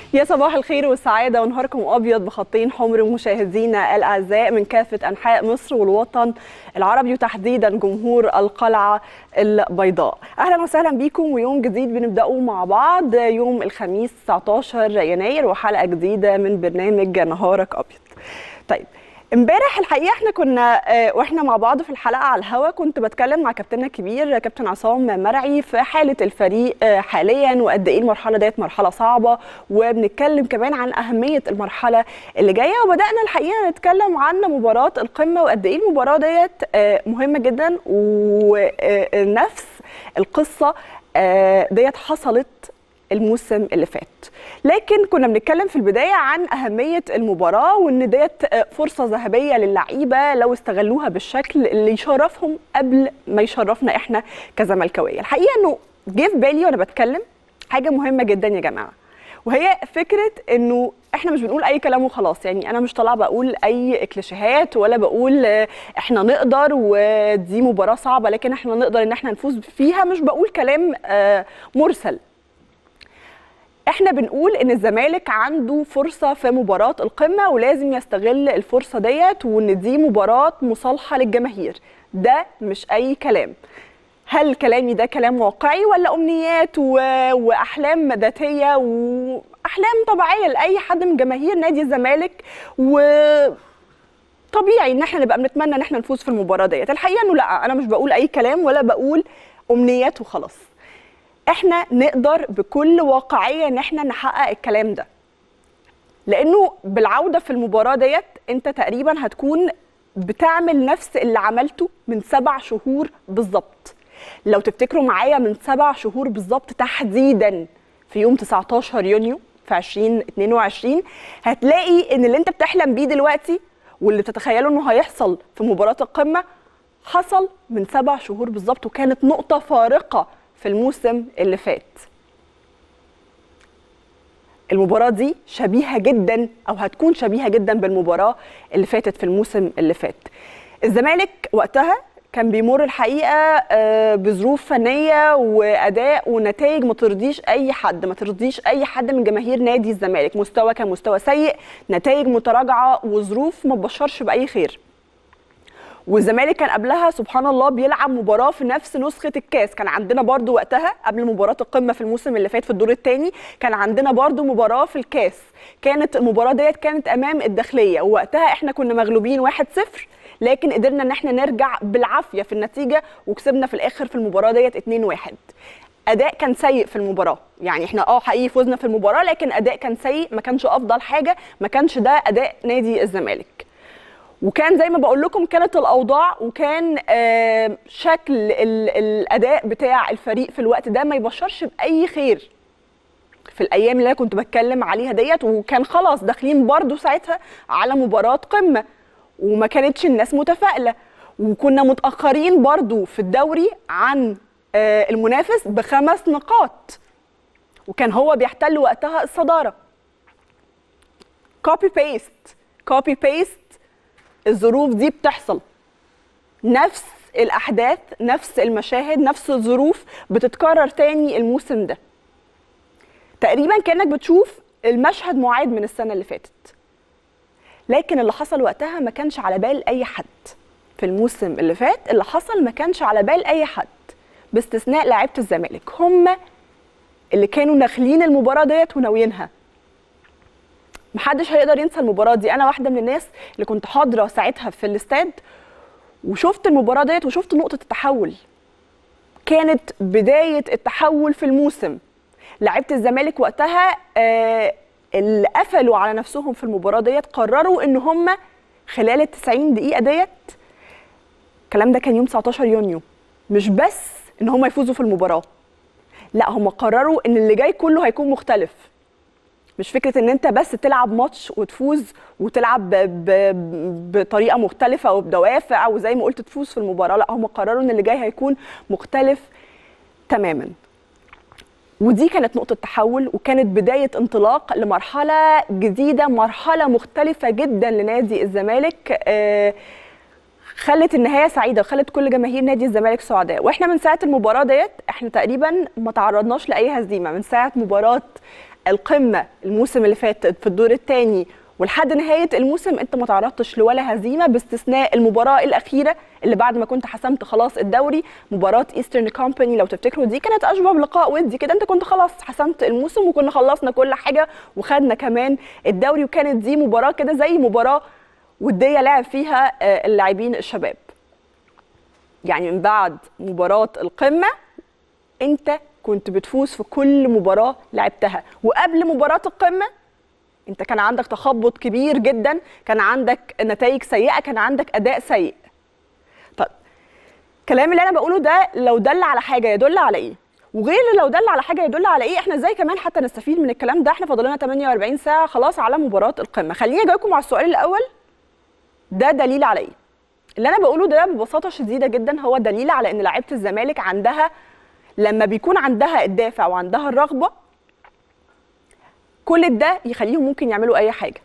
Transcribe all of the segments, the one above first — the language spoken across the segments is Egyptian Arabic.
يا صباح الخير والسعادة ونهاركم أبيض بخطين حمر مشاهدينا الأعزاء من كافة أنحاء مصر والوطن العربي وتحديدا جمهور القلعة البيضاء أهلا وسهلا بكم ويوم جديد بنبدأه مع بعض يوم الخميس 19 يناير وحلقة جديدة من برنامج نهارك أبيض طيب امبارح الحقيقه احنا كنا آه، واحنا مع بعض في الحلقه على الهوا كنت بتكلم مع كابتننا الكبير كابتن عصام مرعي في حاله الفريق آه، حاليا وقد ايه المرحله ديت مرحله صعبه وبنتكلم كمان عن اهميه المرحله اللي جايه وبدانا الحقيقه نتكلم عن مباراه القمه وقد ايه المباراه ديت آه، مهمه جدا ونفس القصه آه، ديت حصلت الموسم اللي فات لكن كنا بنتكلم في البدايه عن اهميه المباراه وان ديت فرصه ذهبيه للعيبه لو استغلوها بالشكل اللي يشرفهم قبل ما يشرفنا احنا كزملكاويه الحقيقه انه جه في بالي وانا بتكلم حاجه مهمه جدا يا جماعه وهي فكره انه احنا مش بنقول اي كلام وخلاص يعني انا مش طالعه بقول اي كليشيهات ولا بقول آه، احنا نقدر ودي مباراه صعبه لكن احنا نقدر ان احنا نفوز فيها مش بقول كلام آه، مرسل احنا بنقول ان الزمالك عنده فرصه في مباراه القمه ولازم يستغل الفرصه ديت وان دي مباراه مصالحه للجماهير ده مش اي كلام هل كلامي ده كلام واقعي ولا امنيات و... واحلام ذاتيه واحلام طبيعيه لاي حد من جماهير نادي الزمالك و طبيعي ان احنا نبقى بنتمنى ان احنا نفوز في المباراه ديت الحقيقه انه لا انا مش بقول اي كلام ولا بقول امنيات وخلاص احنا نقدر بكل واقعيه ان احنا نحقق الكلام ده لانه بالعوده في المباراه ديت انت تقريبا هتكون بتعمل نفس اللي عملته من سبع شهور بالظبط لو تفتكروا معايا من سبع شهور بالظبط تحديدا في يوم 19 يونيو في 2022 هتلاقي ان اللي انت بتحلم بيه دلوقتي واللي تتخيلوا انه هيحصل في مباراه القمه حصل من سبع شهور بالظبط وكانت نقطه فارقه في الموسم اللي فات المباراة دي شبيهة جدا أو هتكون شبيهة جدا بالمباراة اللي فاتت في الموسم اللي فات الزمالك وقتها كان بيمر الحقيقة آه، بظروف فنية وأداء ونتائج ما ترضيش أي حد ما ترضيش أي حد من جماهير نادي الزمالك مستوى كان مستوى سيء نتائج متراجعة وظروف ما تبشرش بأي خير والزمالك كان قبلها سبحان الله بيلعب مباراه في نفس نسخه الكاس كان عندنا برضو وقتها قبل مباراه القمه في الموسم اللي فات في الدور الثاني كان عندنا برضو مباراه في الكاس كانت المباراه ديت كانت امام الداخليه ووقتها احنا كنا مغلوبين 1-0 لكن قدرنا ان احنا نرجع بالعافيه في النتيجه وكسبنا في الاخر في المباراه ديت 2-1 اداء كان سيء في المباراه يعني احنا اه حقيقي فزنا في المباراه لكن اداء كان سيء ما كانش افضل حاجه ما كانش ده اداء نادي الزمالك وكان زي ما بقول لكم كانت الاوضاع وكان آه، شكل ال- الاداء بتاع الفريق في الوقت ده ما يبشرش باي خير في الايام اللي انا كنت بتكلم عليها ديت وكان خلاص داخلين برضو ساعتها على مباراه قمه وما كانتش الناس متفائله وكنا متاخرين برضو في الدوري عن آه، المنافس بخمس نقاط وكان هو بيحتل وقتها الصداره كوبي بيست كوبي بيست الظروف دي بتحصل نفس الاحداث نفس المشاهد نفس الظروف بتتكرر تاني الموسم ده تقريبا كانك بتشوف المشهد معاد من السنه اللي فاتت لكن اللي حصل وقتها ما كانش على بال اي حد في الموسم اللي فات اللي حصل ما كانش على بال اي حد باستثناء لعيبه الزمالك هم اللي كانوا ناخلين المباراه ديت وناويينها محدش هيقدر ينسى المباراه دي انا واحده من الناس اللي كنت حاضره ساعتها في الاستاد وشفت المباراه ديت وشفت نقطه التحول كانت بدايه التحول في الموسم لعيبه الزمالك وقتها آه اللي قفلوا على نفسهم في المباراه ديت قرروا ان هم خلال ال 90 دقيقه ديت الكلام ده كان يوم 19 يونيو مش بس ان هم يفوزوا في المباراه لا هم قرروا ان اللي جاي كله هيكون مختلف مش فكره ان انت بس تلعب ماتش وتفوز وتلعب ب... ب... بطريقه مختلفه وبدوافع وزي ما قلت تفوز في المباراه لا هم قرروا ان اللي جاي هيكون مختلف تماما ودي كانت نقطة تحول وكانت بداية انطلاق لمرحلة جديدة مرحلة مختلفة جدا لنادي الزمالك آه، خلت النهايه سعيده وخلت كل جماهير نادي الزمالك سعداء واحنا من ساعه المباراه ديت احنا تقريبا ما تعرضناش لاي هزيمه من ساعه مباراه القمه الموسم اللي فات في الدور الثاني ولحد نهايه الموسم انت ما تعرضتش لولا هزيمه باستثناء المباراه الاخيره اللي بعد ما كنت حسمت خلاص الدوري مباراه ايسترن كومباني لو تفتكروا دي كانت اشبه بلقاء ودي كده انت كنت خلاص حسمت الموسم وكنا خلصنا كل حاجه وخدنا كمان الدوري وكانت دي مباراه كده زي مباراه وديه لعب فيها اللاعبين الشباب يعني من بعد مباراه القمه انت كنت بتفوز في كل مباراه لعبتها وقبل مباراه القمه انت كان عندك تخبط كبير جدا كان عندك نتائج سيئه كان عندك اداء سيء طب الكلام اللي انا بقوله ده لو دل على حاجه يدل على ايه وغير لو دل على حاجه يدل على ايه احنا ازاي كمان حتى نستفيد من الكلام ده احنا فاضل لنا 48 ساعه خلاص على مباراه القمه خليني اجاوبكم على السؤال الاول ده دليل على ايه اللي انا بقوله ده ببساطه شديده جدا هو دليل على ان لعيبه الزمالك عندها لما بيكون عندها الدافع وعندها الرغبه كل ده يخليهم ممكن يعملوا اي حاجه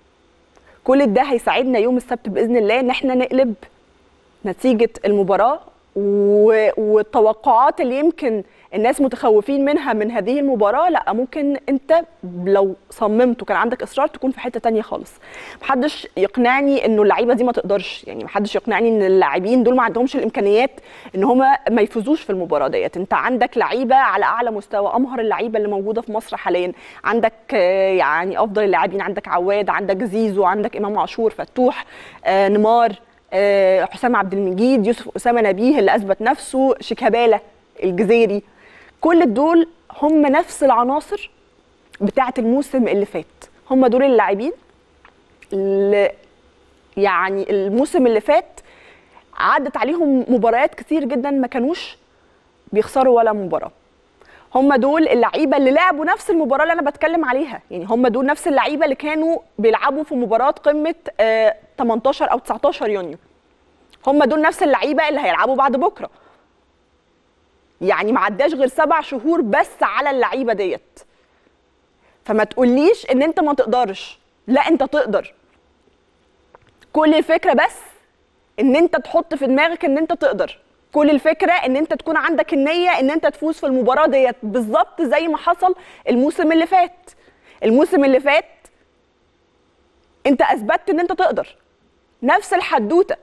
كل ده هيساعدنا يوم السبت باذن الله ان احنا نقلب نتيجه المباراه و... والتوقعات اللي يمكن الناس متخوفين منها من هذه المباراه لا ممكن انت لو صممت وكان عندك اصرار تكون في حته تانية خالص محدش يقنعني انه اللعيبه دي ما تقدرش يعني محدش يقنعني ان اللاعبين دول ما عندهمش الامكانيات ان هم ما يفوزوش في المباراه ديت انت عندك لعيبه على اعلى مستوى امهر اللعيبه اللي موجوده في مصر حاليا عندك يعني افضل اللاعبين عندك عواد عندك زيزو عندك امام عاشور فتوح آه نيمار آه حسام عبد المجيد يوسف اسامه نبيه اللي اثبت نفسه شيكابالا الجزيري كل دول هم نفس العناصر بتاعه الموسم اللي فات هم دول اللاعبين اللي يعني الموسم اللي فات عدت عليهم مباريات كتير جدا ما كانوش بيخسروا ولا مباراه هم دول اللعيبه اللي لعبوا نفس المباراه اللي انا بتكلم عليها يعني هم دول نفس اللعيبه اللي كانوا بيلعبوا في مباراه قمه 18 او 19 يونيو هم دول نفس اللعيبه اللي هيلعبوا بعد بكره يعني ما عداش غير سبع شهور بس على اللعيبه ديت فما تقوليش ان انت ما تقدرش لا انت تقدر كل الفكره بس ان انت تحط في دماغك ان انت تقدر كل الفكره ان انت تكون عندك النيه ان انت تفوز في المباراه ديت بالظبط زي ما حصل الموسم اللي فات الموسم اللي فات انت اثبتت ان انت تقدر نفس الحدوته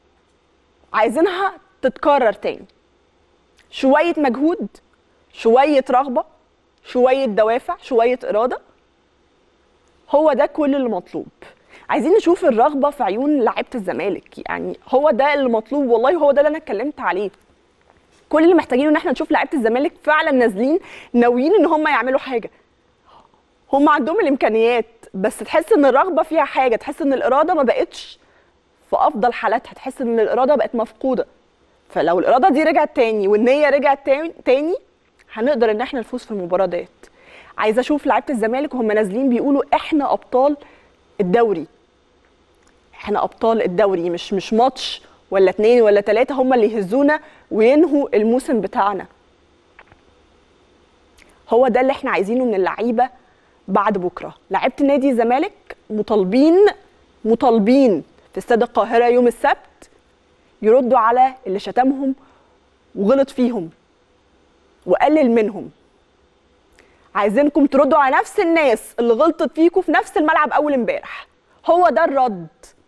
عايزينها تتكرر تاني شويه مجهود شويه رغبه شويه دوافع شويه اراده هو ده كل اللي مطلوب عايزين نشوف الرغبه في عيون لعيبه الزمالك يعني هو ده اللي مطلوب والله هو ده اللي انا اتكلمت عليه كل اللي محتاجينه ان احنا نشوف لعيبه الزمالك فعلا نازلين ناويين ان هم يعملوا حاجه هم عندهم الامكانيات بس تحس ان الرغبه فيها حاجه تحس ان الاراده ما بقتش في افضل حالاتها تحس ان الاراده بقت مفقوده فلو الاراده دي رجعت تاني والنيه رجعت تاني هنقدر ان احنا نفوز في المباراه ديت عايزه اشوف لعيبه الزمالك وهم نازلين بيقولوا احنا ابطال الدوري احنا ابطال الدوري مش مش ماتش ولا اتنين ولا تلاته هم اللي يهزونا وينهوا الموسم بتاعنا هو ده اللي احنا عايزينه من اللعيبه بعد بكره لعيبه نادي الزمالك مطالبين مطالبين في استاد القاهره يوم السبت يردوا على اللي شتمهم وغلط فيهم وقلل منهم عايزينكم تردوا على نفس الناس اللي غلطت فيكم في نفس الملعب اول امبارح هو ده الرد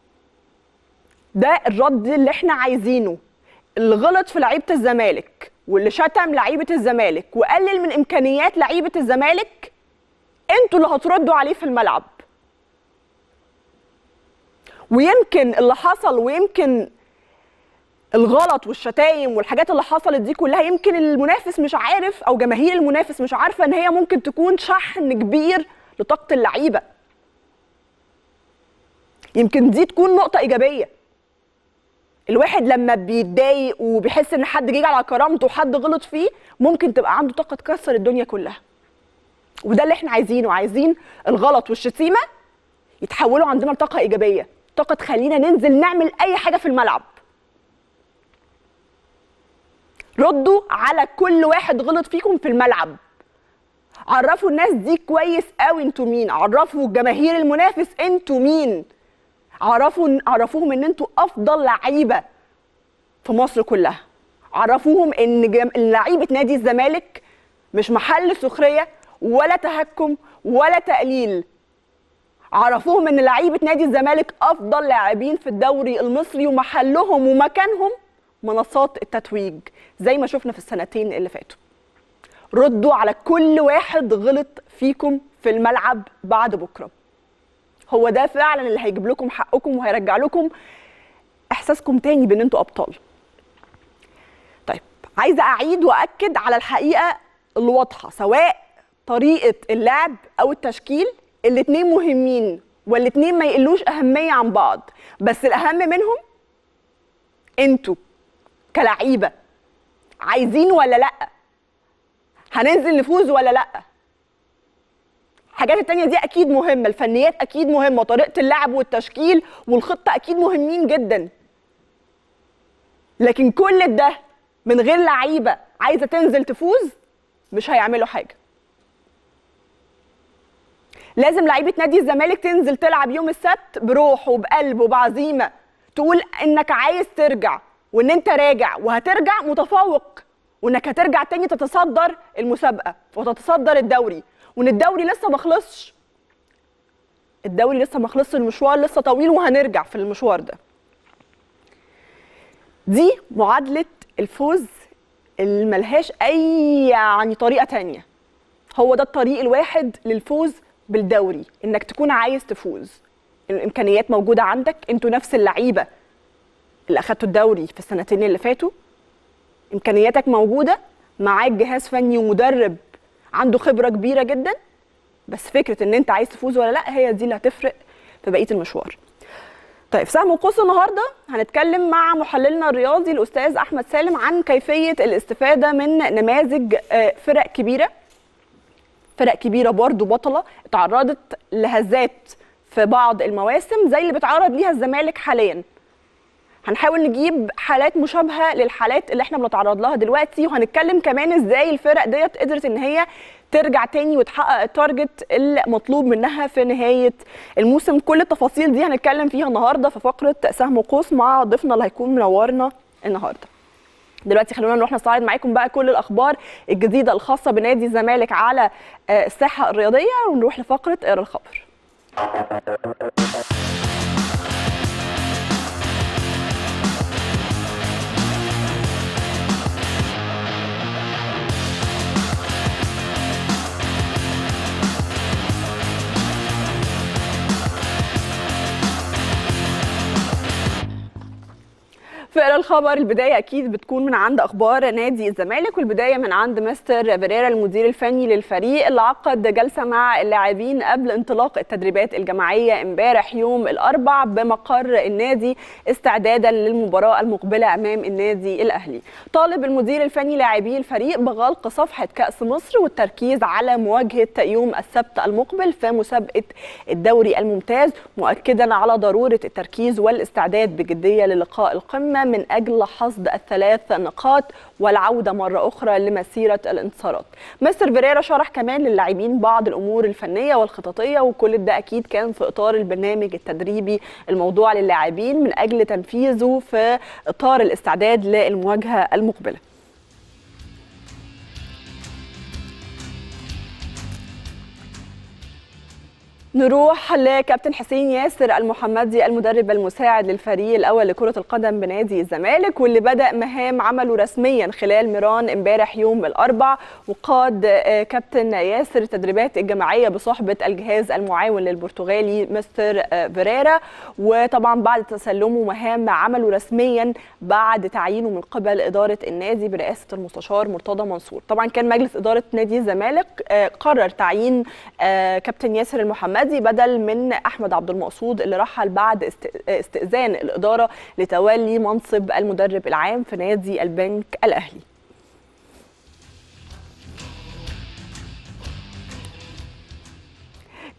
ده الرد اللي احنا عايزينه اللي غلط في لعيبه الزمالك واللي شتم لعيبه الزمالك وقلل من امكانيات لعيبه الزمالك انتوا اللي هتردوا عليه في الملعب ويمكن اللي حصل ويمكن الغلط والشتايم والحاجات اللي حصلت دي كلها يمكن المنافس مش عارف او جماهير المنافس مش عارفه ان هي ممكن تكون شحن كبير لطاقه اللعيبه يمكن دي تكون نقطه ايجابيه الواحد لما بيتضايق وبيحس ان حد جه على كرامته وحد غلط فيه ممكن تبقى عنده طاقه تكسر الدنيا كلها وده اللي احنا عايزينه عايزين الغلط والشتيمه يتحولوا عندنا لطاقه ايجابيه طاقه تخلينا ننزل نعمل اي حاجه في الملعب ردوا على كل واحد غلط فيكم في الملعب عرفوا الناس دي كويس قوي انتوا مين عرفوا جماهير المنافس انتوا مين عرفوا عرفوهم ان انتوا افضل لعيبه في مصر كلها عرفوهم ان جم... لعيبه نادي الزمالك مش محل سخريه ولا تهكم ولا تقليل عرفوهم ان لعيبه نادي الزمالك افضل لاعبين في الدوري المصري ومحلهم ومكانهم منصات التتويج زي ما شفنا في السنتين اللي فاتوا ردوا على كل واحد غلط فيكم في الملعب بعد بكره هو ده فعلا اللي هيجيب لكم حقكم وهيرجع لكم احساسكم تاني بان انتوا ابطال طيب عايزه اعيد واكد على الحقيقه الواضحه سواء طريقه اللعب او التشكيل الاثنين مهمين والاثنين ما يقلوش اهميه عن بعض بس الاهم منهم انتوا كلعيبه عايزين ولا لا هننزل نفوز ولا لا الحاجات التانية دي أكيد مهمة الفنيات أكيد مهمة طريقة اللعب والتشكيل والخطة أكيد مهمين جدا لكن كل ده من غير لعيبة عايزة تنزل تفوز مش هيعملوا حاجة لازم لعيبة نادي الزمالك تنزل تلعب يوم السبت بروح وبقلب وبعزيمة تقول إنك عايز ترجع وإن أنت راجع وهترجع متفوق وإنك هترجع تاني تتصدر المسابقة وتتصدر الدوري وان الدوري لسه ما خلصش الدوري لسه ما خلصش المشوار لسه طويل وهنرجع في المشوار ده دي معادله الفوز اللي ملهاش اي يعني طريقه تانية هو ده الطريق الواحد للفوز بالدوري انك تكون عايز تفوز الامكانيات موجوده عندك انتوا نفس اللعيبه اللي اخدتوا الدوري في السنتين اللي فاتوا امكانياتك موجوده معاك جهاز فني ومدرب عنده خبره كبيره جدا بس فكره ان انت عايز تفوز ولا لا هي دي اللي هتفرق في بقيه المشوار طيب سهم وقوس النهارده هنتكلم مع محللنا الرياضي الاستاذ احمد سالم عن كيفيه الاستفاده من نماذج فرق كبيره فرق كبيره برضو بطله اتعرضت لهزات في بعض المواسم زي اللي بيتعرض ليها الزمالك حاليا هنحاول نجيب حالات مشابهه للحالات اللي احنا بنتعرض لها دلوقتي وهنتكلم كمان ازاي الفرق ديت قدرت ان هي ترجع تاني وتحقق التارجت المطلوب منها في نهايه الموسم كل التفاصيل دي هنتكلم فيها النهارده في فقره سهم وقوس مع ضيفنا اللي هيكون منورنا النهارده دلوقتي خلونا نروح نستعرض معاكم بقى كل الاخبار الجديده الخاصه بنادي الزمالك على الساحه الرياضيه ونروح لفقره اقرا الخبر في الخبر البداية أكيد بتكون من عند أخبار نادي الزمالك والبداية من عند مستر فيريرا المدير الفني للفريق اللي عقد جلسة مع اللاعبين قبل انطلاق التدريبات الجماعية امبارح يوم الأربع بمقر النادي استعدادا للمباراة المقبلة أمام النادي الأهلي طالب المدير الفني لاعبي الفريق بغلق صفحة كأس مصر والتركيز على مواجهة يوم السبت المقبل في مسابقة الدوري الممتاز مؤكدا على ضرورة التركيز والاستعداد بجدية للقاء القمة من أجل حصد الثلاث نقاط والعودة مرة أخرى لمسيرة الانتصارات مستر فيريرا شرح كمان للاعبين بعض الأمور الفنية والخططية وكل ده أكيد كان في إطار البرنامج التدريبي الموضوع للاعبين من أجل تنفيذه في إطار الاستعداد للمواجهة المقبلة نروح لكابتن حسين ياسر المحمدي المدرب المساعد للفريق الاول لكره القدم بنادي الزمالك واللي بدا مهام عمله رسميا خلال ميران امبارح يوم الاربع وقاد كابتن ياسر التدريبات الجماعيه بصحبه الجهاز المعاون للبرتغالي مستر فيريرا وطبعا بعد تسلمه مهام عمله رسميا بعد تعيينه من قبل اداره النادي برئاسه المستشار مرتضى منصور طبعا كان مجلس اداره نادي الزمالك قرر تعيين كابتن ياسر المحمدي النادي بدل من احمد عبد المقصود اللي رحل بعد استئذان الاداره لتولي منصب المدرب العام في نادي البنك الاهلي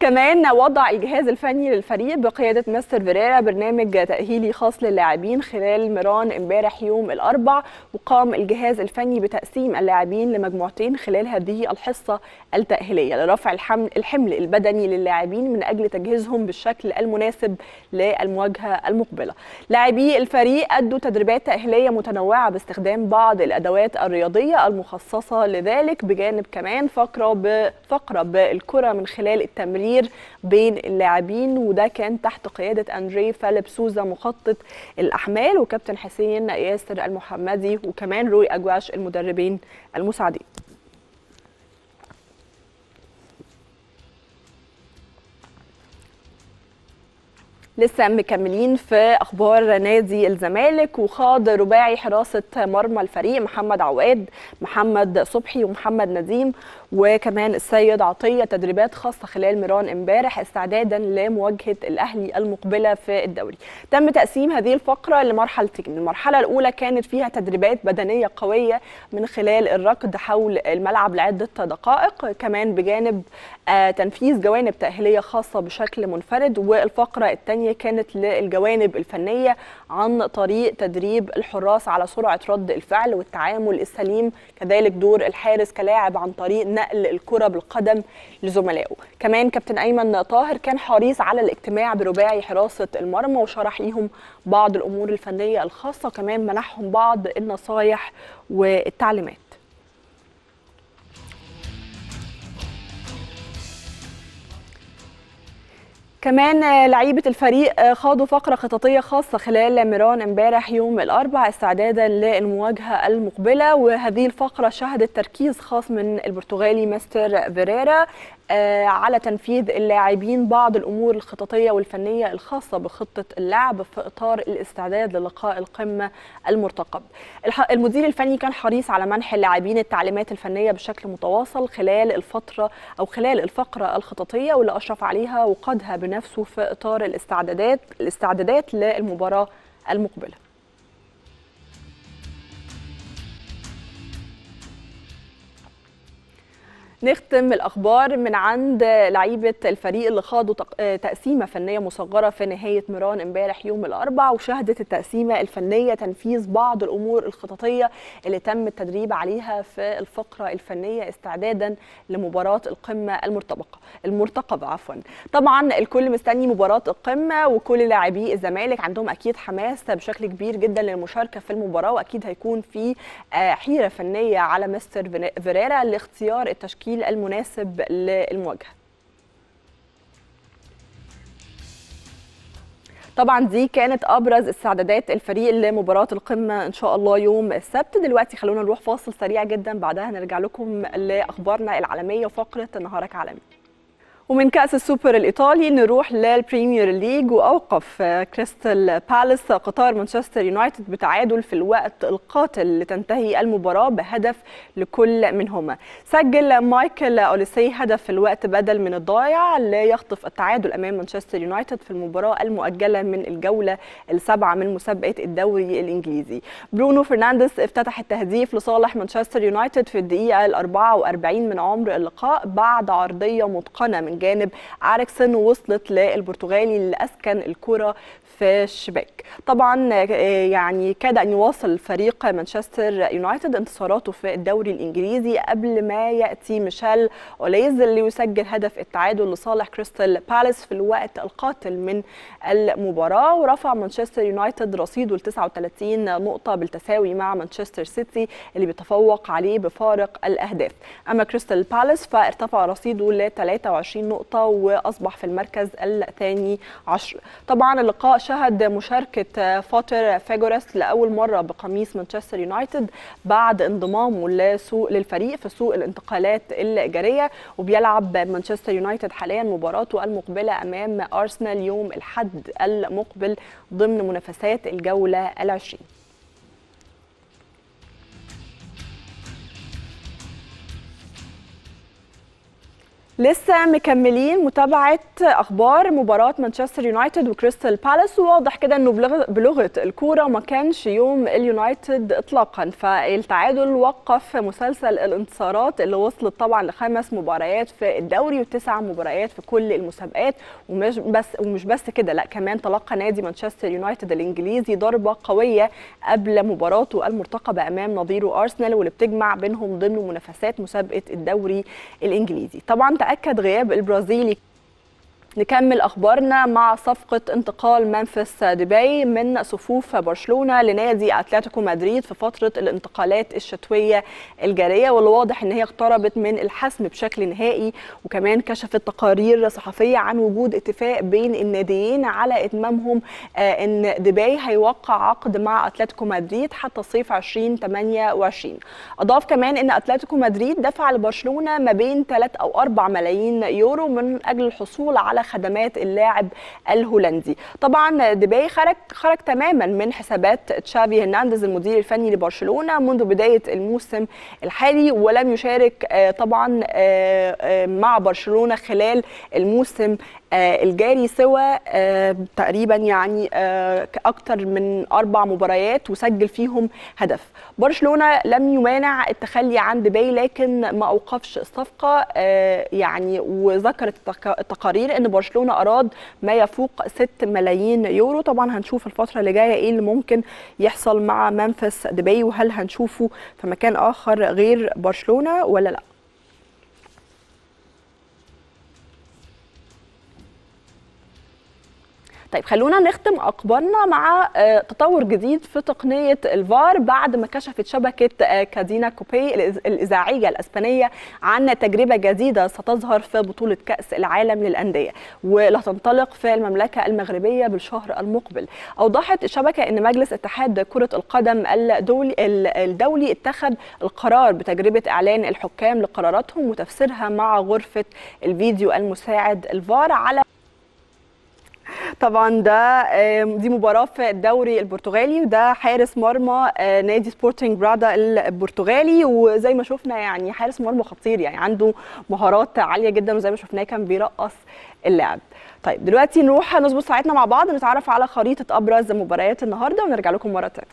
كمان وضع الجهاز الفني للفريق بقياده مستر فيريرا برنامج تاهيلي خاص للاعبين خلال ميران امبارح يوم الاربع وقام الجهاز الفني بتقسيم اللاعبين لمجموعتين خلال هذه الحصه التاهيليه لرفع الحمل, الحمل البدني للاعبين من اجل تجهيزهم بالشكل المناسب للمواجهه المقبله. لاعبي الفريق ادوا تدريبات تاهيليه متنوعه باستخدام بعض الادوات الرياضيه المخصصه لذلك بجانب كمان فقره بفقره بالكره من خلال التمرير بين اللاعبين وده كان تحت قياده اندري فاليب سوزا مخطط الاحمال وكابتن حسين ياسر المحمدي وكمان روي اجواش المدربين المساعدين. لسه مكملين في اخبار نادي الزمالك وخاض رباعي حراسه مرمى الفريق محمد عواد محمد صبحي ومحمد نديم وكمان السيد عطيه تدريبات خاصه خلال ميران امبارح استعدادا لمواجهه الاهلي المقبله في الدوري تم تقسيم هذه الفقره لمرحلتين المرحله الاولى كانت فيها تدريبات بدنيه قويه من خلال الركض حول الملعب لعده دقائق كمان بجانب آه تنفيذ جوانب تاهيليه خاصه بشكل منفرد والفقره الثانيه كانت للجوانب الفنيه عن طريق تدريب الحراس على سرعه رد الفعل والتعامل السليم كذلك دور الحارس كلاعب عن طريق نقل الكره بالقدم لزملائه كمان كابتن ايمن طاهر كان حريص على الاجتماع برباعي حراسه المرمى وشرح ليهم بعض الامور الفنيه الخاصه وكمان منحهم بعض النصايح والتعليمات كمان لعيبه الفريق خاضوا فقره خططيه خاصه خلال ميران امبارح يوم الاربعاء استعدادا للمواجهه المقبله وهذه الفقره شهدت تركيز خاص من البرتغالي مستر فيريرا على تنفيذ اللاعبين بعض الامور الخططيه والفنيه الخاصه بخطه اللعب في اطار الاستعداد للقاء القمه المرتقب. المدير الفني كان حريص على منح اللاعبين التعليمات الفنيه بشكل متواصل خلال الفتره او خلال الفقره الخططيه واللي اشرف عليها وقادها بنفسه في اطار الاستعدادات الاستعدادات للمباراه المقبله. نختم الاخبار من عند لعيبه الفريق اللي خاضوا تقسيمه فنيه مصغره في نهايه ميران امبارح يوم الاربعاء وشهدت التقسيمه الفنيه تنفيذ بعض الامور الخططيه اللي تم التدريب عليها في الفقره الفنيه استعدادا لمباراه القمه المرتبقه المرتقبه عفوا طبعا الكل مستني مباراه القمه وكل لاعبي الزمالك عندهم اكيد حماس بشكل كبير جدا للمشاركه في المباراه واكيد هيكون في حيره فنيه على مستر فيريرا لاختيار التشكيل التشكيل المناسب للمواجهه طبعا دي كانت ابرز استعدادات الفريق لمباراه القمه ان شاء الله يوم السبت دلوقتي خلونا نروح فاصل سريع جدا بعدها نرجع لكم لاخبارنا العالميه وفقره نهارك عالمي ومن كأس السوبر الإيطالي نروح للبريمير ليج وأوقف كريستال بالاس قطار مانشستر يونايتد بتعادل في الوقت القاتل لتنتهي المباراة بهدف لكل منهما سجل مايكل أوليسي هدف في الوقت بدل من الضايع ليخطف التعادل أمام مانشستر يونايتد في المباراة المؤجلة من الجولة السابعة من مسابقة الدوري الإنجليزي برونو فرنانديز افتتح التهديف لصالح مانشستر يونايتد في الدقيقة ال 44 من عمر اللقاء بعد عرضية متقنة من جانب اريكسن وصلت للبرتغالي اللي اسكن الكره في الشباك طبعا يعني كاد ان يواصل فريق مانشستر يونايتد انتصاراته في الدوري الانجليزي قبل ما ياتي ميشيل اوليز اللي يسجل هدف التعادل لصالح كريستال بالاس في الوقت القاتل من المباراه ورفع مانشستر يونايتد رصيده ل 39 نقطه بالتساوي مع مانشستر سيتي اللي بيتفوق عليه بفارق الاهداف اما كريستال بالاس فارتفع رصيده ل 23 نقطه واصبح في المركز الثاني عشر طبعا اللقاء شهد مشاركة فوتر فيجورس لأول مرة بقميص مانشستر يونايتد بعد انضمامه لسوق للفريق في سوق الانتقالات الجارية وبيلعب مانشستر يونايتد حاليا مباراته المقبلة أمام أرسنال يوم الحد المقبل ضمن منافسات الجولة العشرين لسه مكملين متابعة أخبار مباراة مانشستر يونايتد وكريستال بالاس وواضح كده إنه بلغة الكورة ما كانش يوم اليونايتد إطلاقا فالتعادل وقف مسلسل الانتصارات اللي وصلت طبعا لخمس مباريات في الدوري وتسع مباريات في كل المسابقات ومش بس ومش بس كده لا كمان تلقى نادي مانشستر يونايتد الإنجليزي ضربة قوية قبل مباراته المرتقبة أمام نظيره أرسنال واللي بتجمع بينهم ضمن منافسات مسابقة الدوري الإنجليزي طبعا تأكد غياب البرازيلي نكمل اخبارنا مع صفقه انتقال منفس ديباي من صفوف برشلونه لنادي اتلتيكو مدريد في فتره الانتقالات الشتويه الجاريه واللي واضح ان هي اقتربت من الحسم بشكل نهائي وكمان كشفت تقارير صحفيه عن وجود اتفاق بين الناديين على اتمامهم ان ديباي هيوقع عقد مع اتلتيكو مدريد حتى صيف 2028 اضاف كمان ان اتلتيكو مدريد دفع لبرشلونه ما بين 3 او 4 ملايين يورو من اجل الحصول على خدمات اللاعب الهولندي طبعا ديباي خرج خرج تماما من حسابات تشافي هرنانديز المدير الفني لبرشلونه منذ بدايه الموسم الحالي ولم يشارك طبعا مع برشلونه خلال الموسم الجاري سوى تقريبا يعني اكثر من اربع مباريات وسجل فيهم هدف برشلونه لم يمانع التخلي عن ديباي لكن ما اوقفش الصفقه يعني وذكرت التقارير ان برشلونه اراد ما يفوق 6 ملايين يورو طبعا هنشوف الفتره اللي جايه ايه اللي ممكن يحصل مع منفس ديباي وهل هنشوفه في مكان اخر غير برشلونه ولا لا طيب خلونا نختم اخبارنا مع تطور جديد في تقنيه الفار بعد ما كشفت شبكه كادينا كوبي الاذاعيه الاسبانيه عن تجربه جديده ستظهر في بطوله كاس العالم للانديه واللي هتنطلق في المملكه المغربيه بالشهر المقبل اوضحت الشبكه ان مجلس اتحاد كره القدم الدولي الدولي اتخذ القرار بتجربه اعلان الحكام لقراراتهم وتفسيرها مع غرفه الفيديو المساعد الفار على طبعا ده دي مباراه في الدوري البرتغالي وده حارس مرمى نادي سبورتنج برادا البرتغالي وزي ما شفنا يعني حارس مرمى خطير يعني عنده مهارات عاليه جدا وزي ما شفناه كان بيرقص اللعب طيب دلوقتي نروح نظبط ساعتنا مع بعض نتعرف على خريطه ابرز مباريات النهارده ونرجع لكم مره ثانيه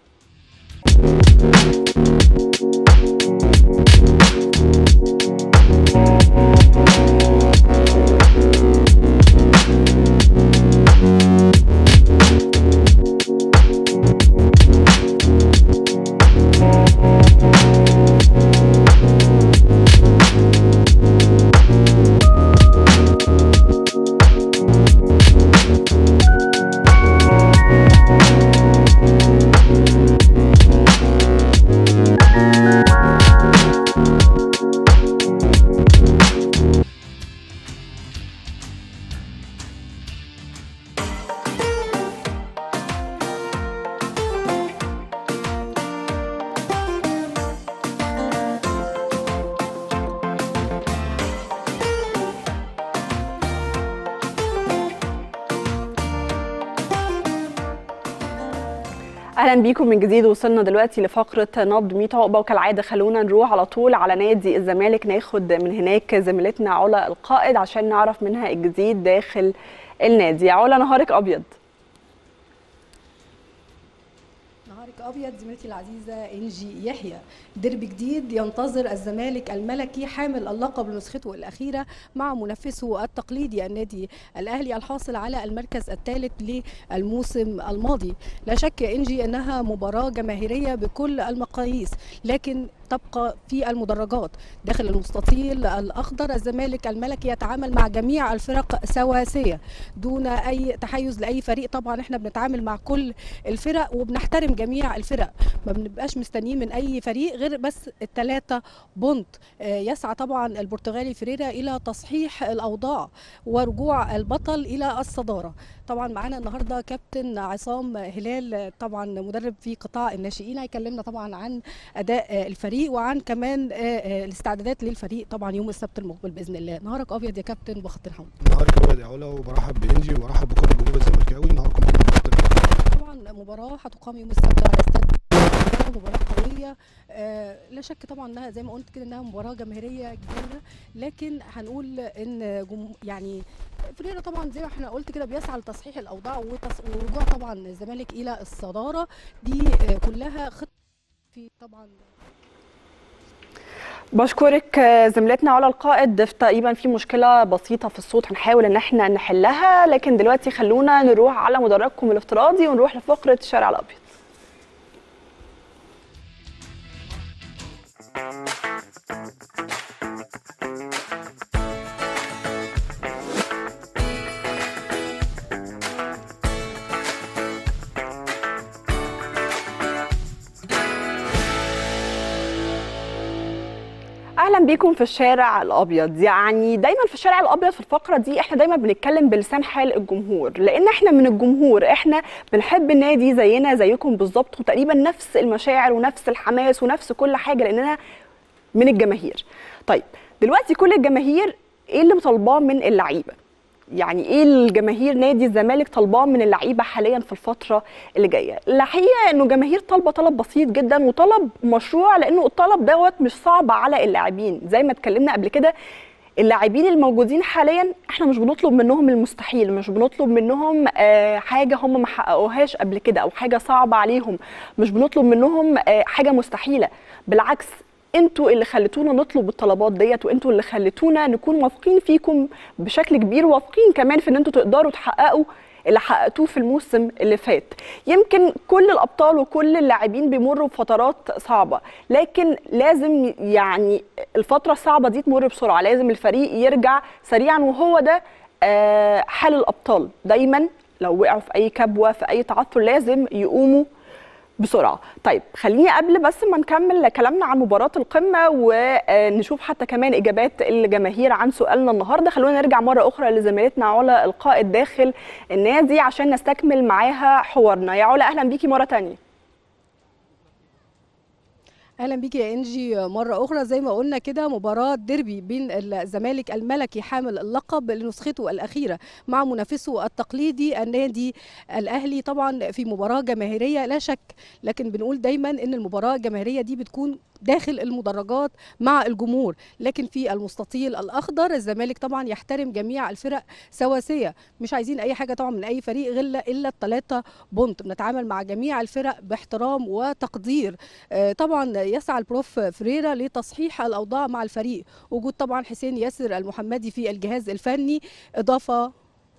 اهلا بيكم من جديد وصلنا دلوقتي لفقره نبض 100 عقبه وكالعاده خلونا نروح على طول على نادي الزمالك ناخد من هناك زميلتنا علا القائد عشان نعرف منها الجديد داخل النادي علا نهارك ابيض نهارك ابيض زميلتي العزيزه انجي يحيى درب جديد ينتظر الزمالك الملكي حامل اللقب لنسخته الاخيره مع منافسه التقليدي النادي الاهلي الحاصل على المركز الثالث للموسم الماضي لا شك انجي انها مباراه جماهيريه بكل المقاييس لكن تبقى في المدرجات داخل المستطيل الاخضر الزمالك الملكي يتعامل مع جميع الفرق سواسيه دون اي تحيز لاي فريق طبعا احنا بنتعامل مع كل الفرق وبنحترم جميع الفرق ما بنبقاش مستنيين من اي فريق غير بس الثلاثه بونت يسعى طبعا البرتغالي فريرا الى تصحيح الاوضاع ورجوع البطل الى الصداره طبعا معانا النهارده كابتن عصام هلال طبعا مدرب في قطاع الناشئين هيكلمنا طبعا عن اداء الفريق وعن كمان الاستعدادات للفريق طبعا يوم السبت المقبل باذن الله نهارك ابيض يا كابتن بخط الحمد نهارك ابيض يا علا وبرحب بانجي وبرحب بكل الجمهور الزملكاوي نهاركم ابيض بخط طبعا مباراه هتقام يوم السبت على استاد مباراه قويه آه، لا شك طبعا انها زي ما قلت كده انها مباراه جماهيريه كبيره لكن هنقول ان جم... يعني فريرا طبعا زي ما احنا قلت كده بيسعى لتصحيح الاوضاع وتص... ورجوع طبعا الزمالك الى الصداره دي آه، كلها خطه في طبعا بشكرك آه، زميلتنا علا القائد في- تقريبا في مشكله بسيطه في الصوت هنحاول ان احنا نحلها لكن دلوقتي خلونا نروح على مدرجكم الافتراضي ونروح لفقره الشارع الابيض اهلا بيكم في الشارع الابيض يعني دايما في الشارع الابيض في الفقره دي احنا دايما بنتكلم بلسان حال الجمهور لان احنا من الجمهور احنا بنحب النادي زينا زيكم بالظبط وتقريبا نفس المشاعر ونفس الحماس ونفس كل حاجه لاننا من الجماهير طيب دلوقتي كل الجماهير ايه اللي مطالباه من اللعيبه يعني ايه الجماهير نادي الزمالك طالباه من اللعيبه حاليا في الفتره اللي جايه الحقيقه انه جماهير طالبه طلب بسيط جدا وطلب مشروع لانه الطلب دوت مش صعب على اللاعبين زي ما اتكلمنا قبل كده اللاعبين الموجودين حاليا احنا مش بنطلب منهم المستحيل مش بنطلب منهم آه، حاجه هم ما حققوهاش قبل كده او حاجه صعبه عليهم مش بنطلب منهم آه، حاجه مستحيله بالعكس انتوا اللي خليتونا نطلب الطلبات ديت وانتوا اللي خليتونا نكون واثقين فيكم بشكل كبير واثقين كمان في ان انتوا تقدروا تحققوا اللي حققتوه في الموسم اللي فات يمكن كل الابطال وكل اللاعبين بيمروا بفترات صعبه لكن لازم يعني الفتره الصعبه دي تمر بسرعه لازم الفريق يرجع سريعا وهو ده آه، حال الابطال دايما لو وقعوا في اي كبوه في اي تعثر لازم يقوموا بسرعه طيب خليني قبل بس ما نكمل كلامنا عن مباراه القمه ونشوف حتى كمان اجابات الجماهير عن سؤالنا النهارده خلونا نرجع مره اخرى لزميلتنا علا القائد داخل النادي عشان نستكمل معاها حوارنا يا علا اهلا بيكي مره تانية اهلا بيكي يا انجي مره اخرى زي ما قلنا كده مباراه ديربي بين الزمالك الملكي حامل اللقب لنسخته الاخيره مع منافسه التقليدي النادي الاهلي طبعا في مباراه جماهيريه لا شك لكن بنقول دايما ان المباراه الجماهيريه دي بتكون داخل المدرجات مع الجمهور لكن في المستطيل الاخضر الزمالك طبعا يحترم جميع الفرق سواسيه مش عايزين اي حاجه طبعا من اي فريق غير الا الثلاثه بونت بنتعامل مع جميع الفرق باحترام وتقدير آه، طبعا يسعى البروف فريرا لتصحيح الاوضاع مع الفريق وجود طبعا حسين ياسر المحمدي في الجهاز الفني اضافه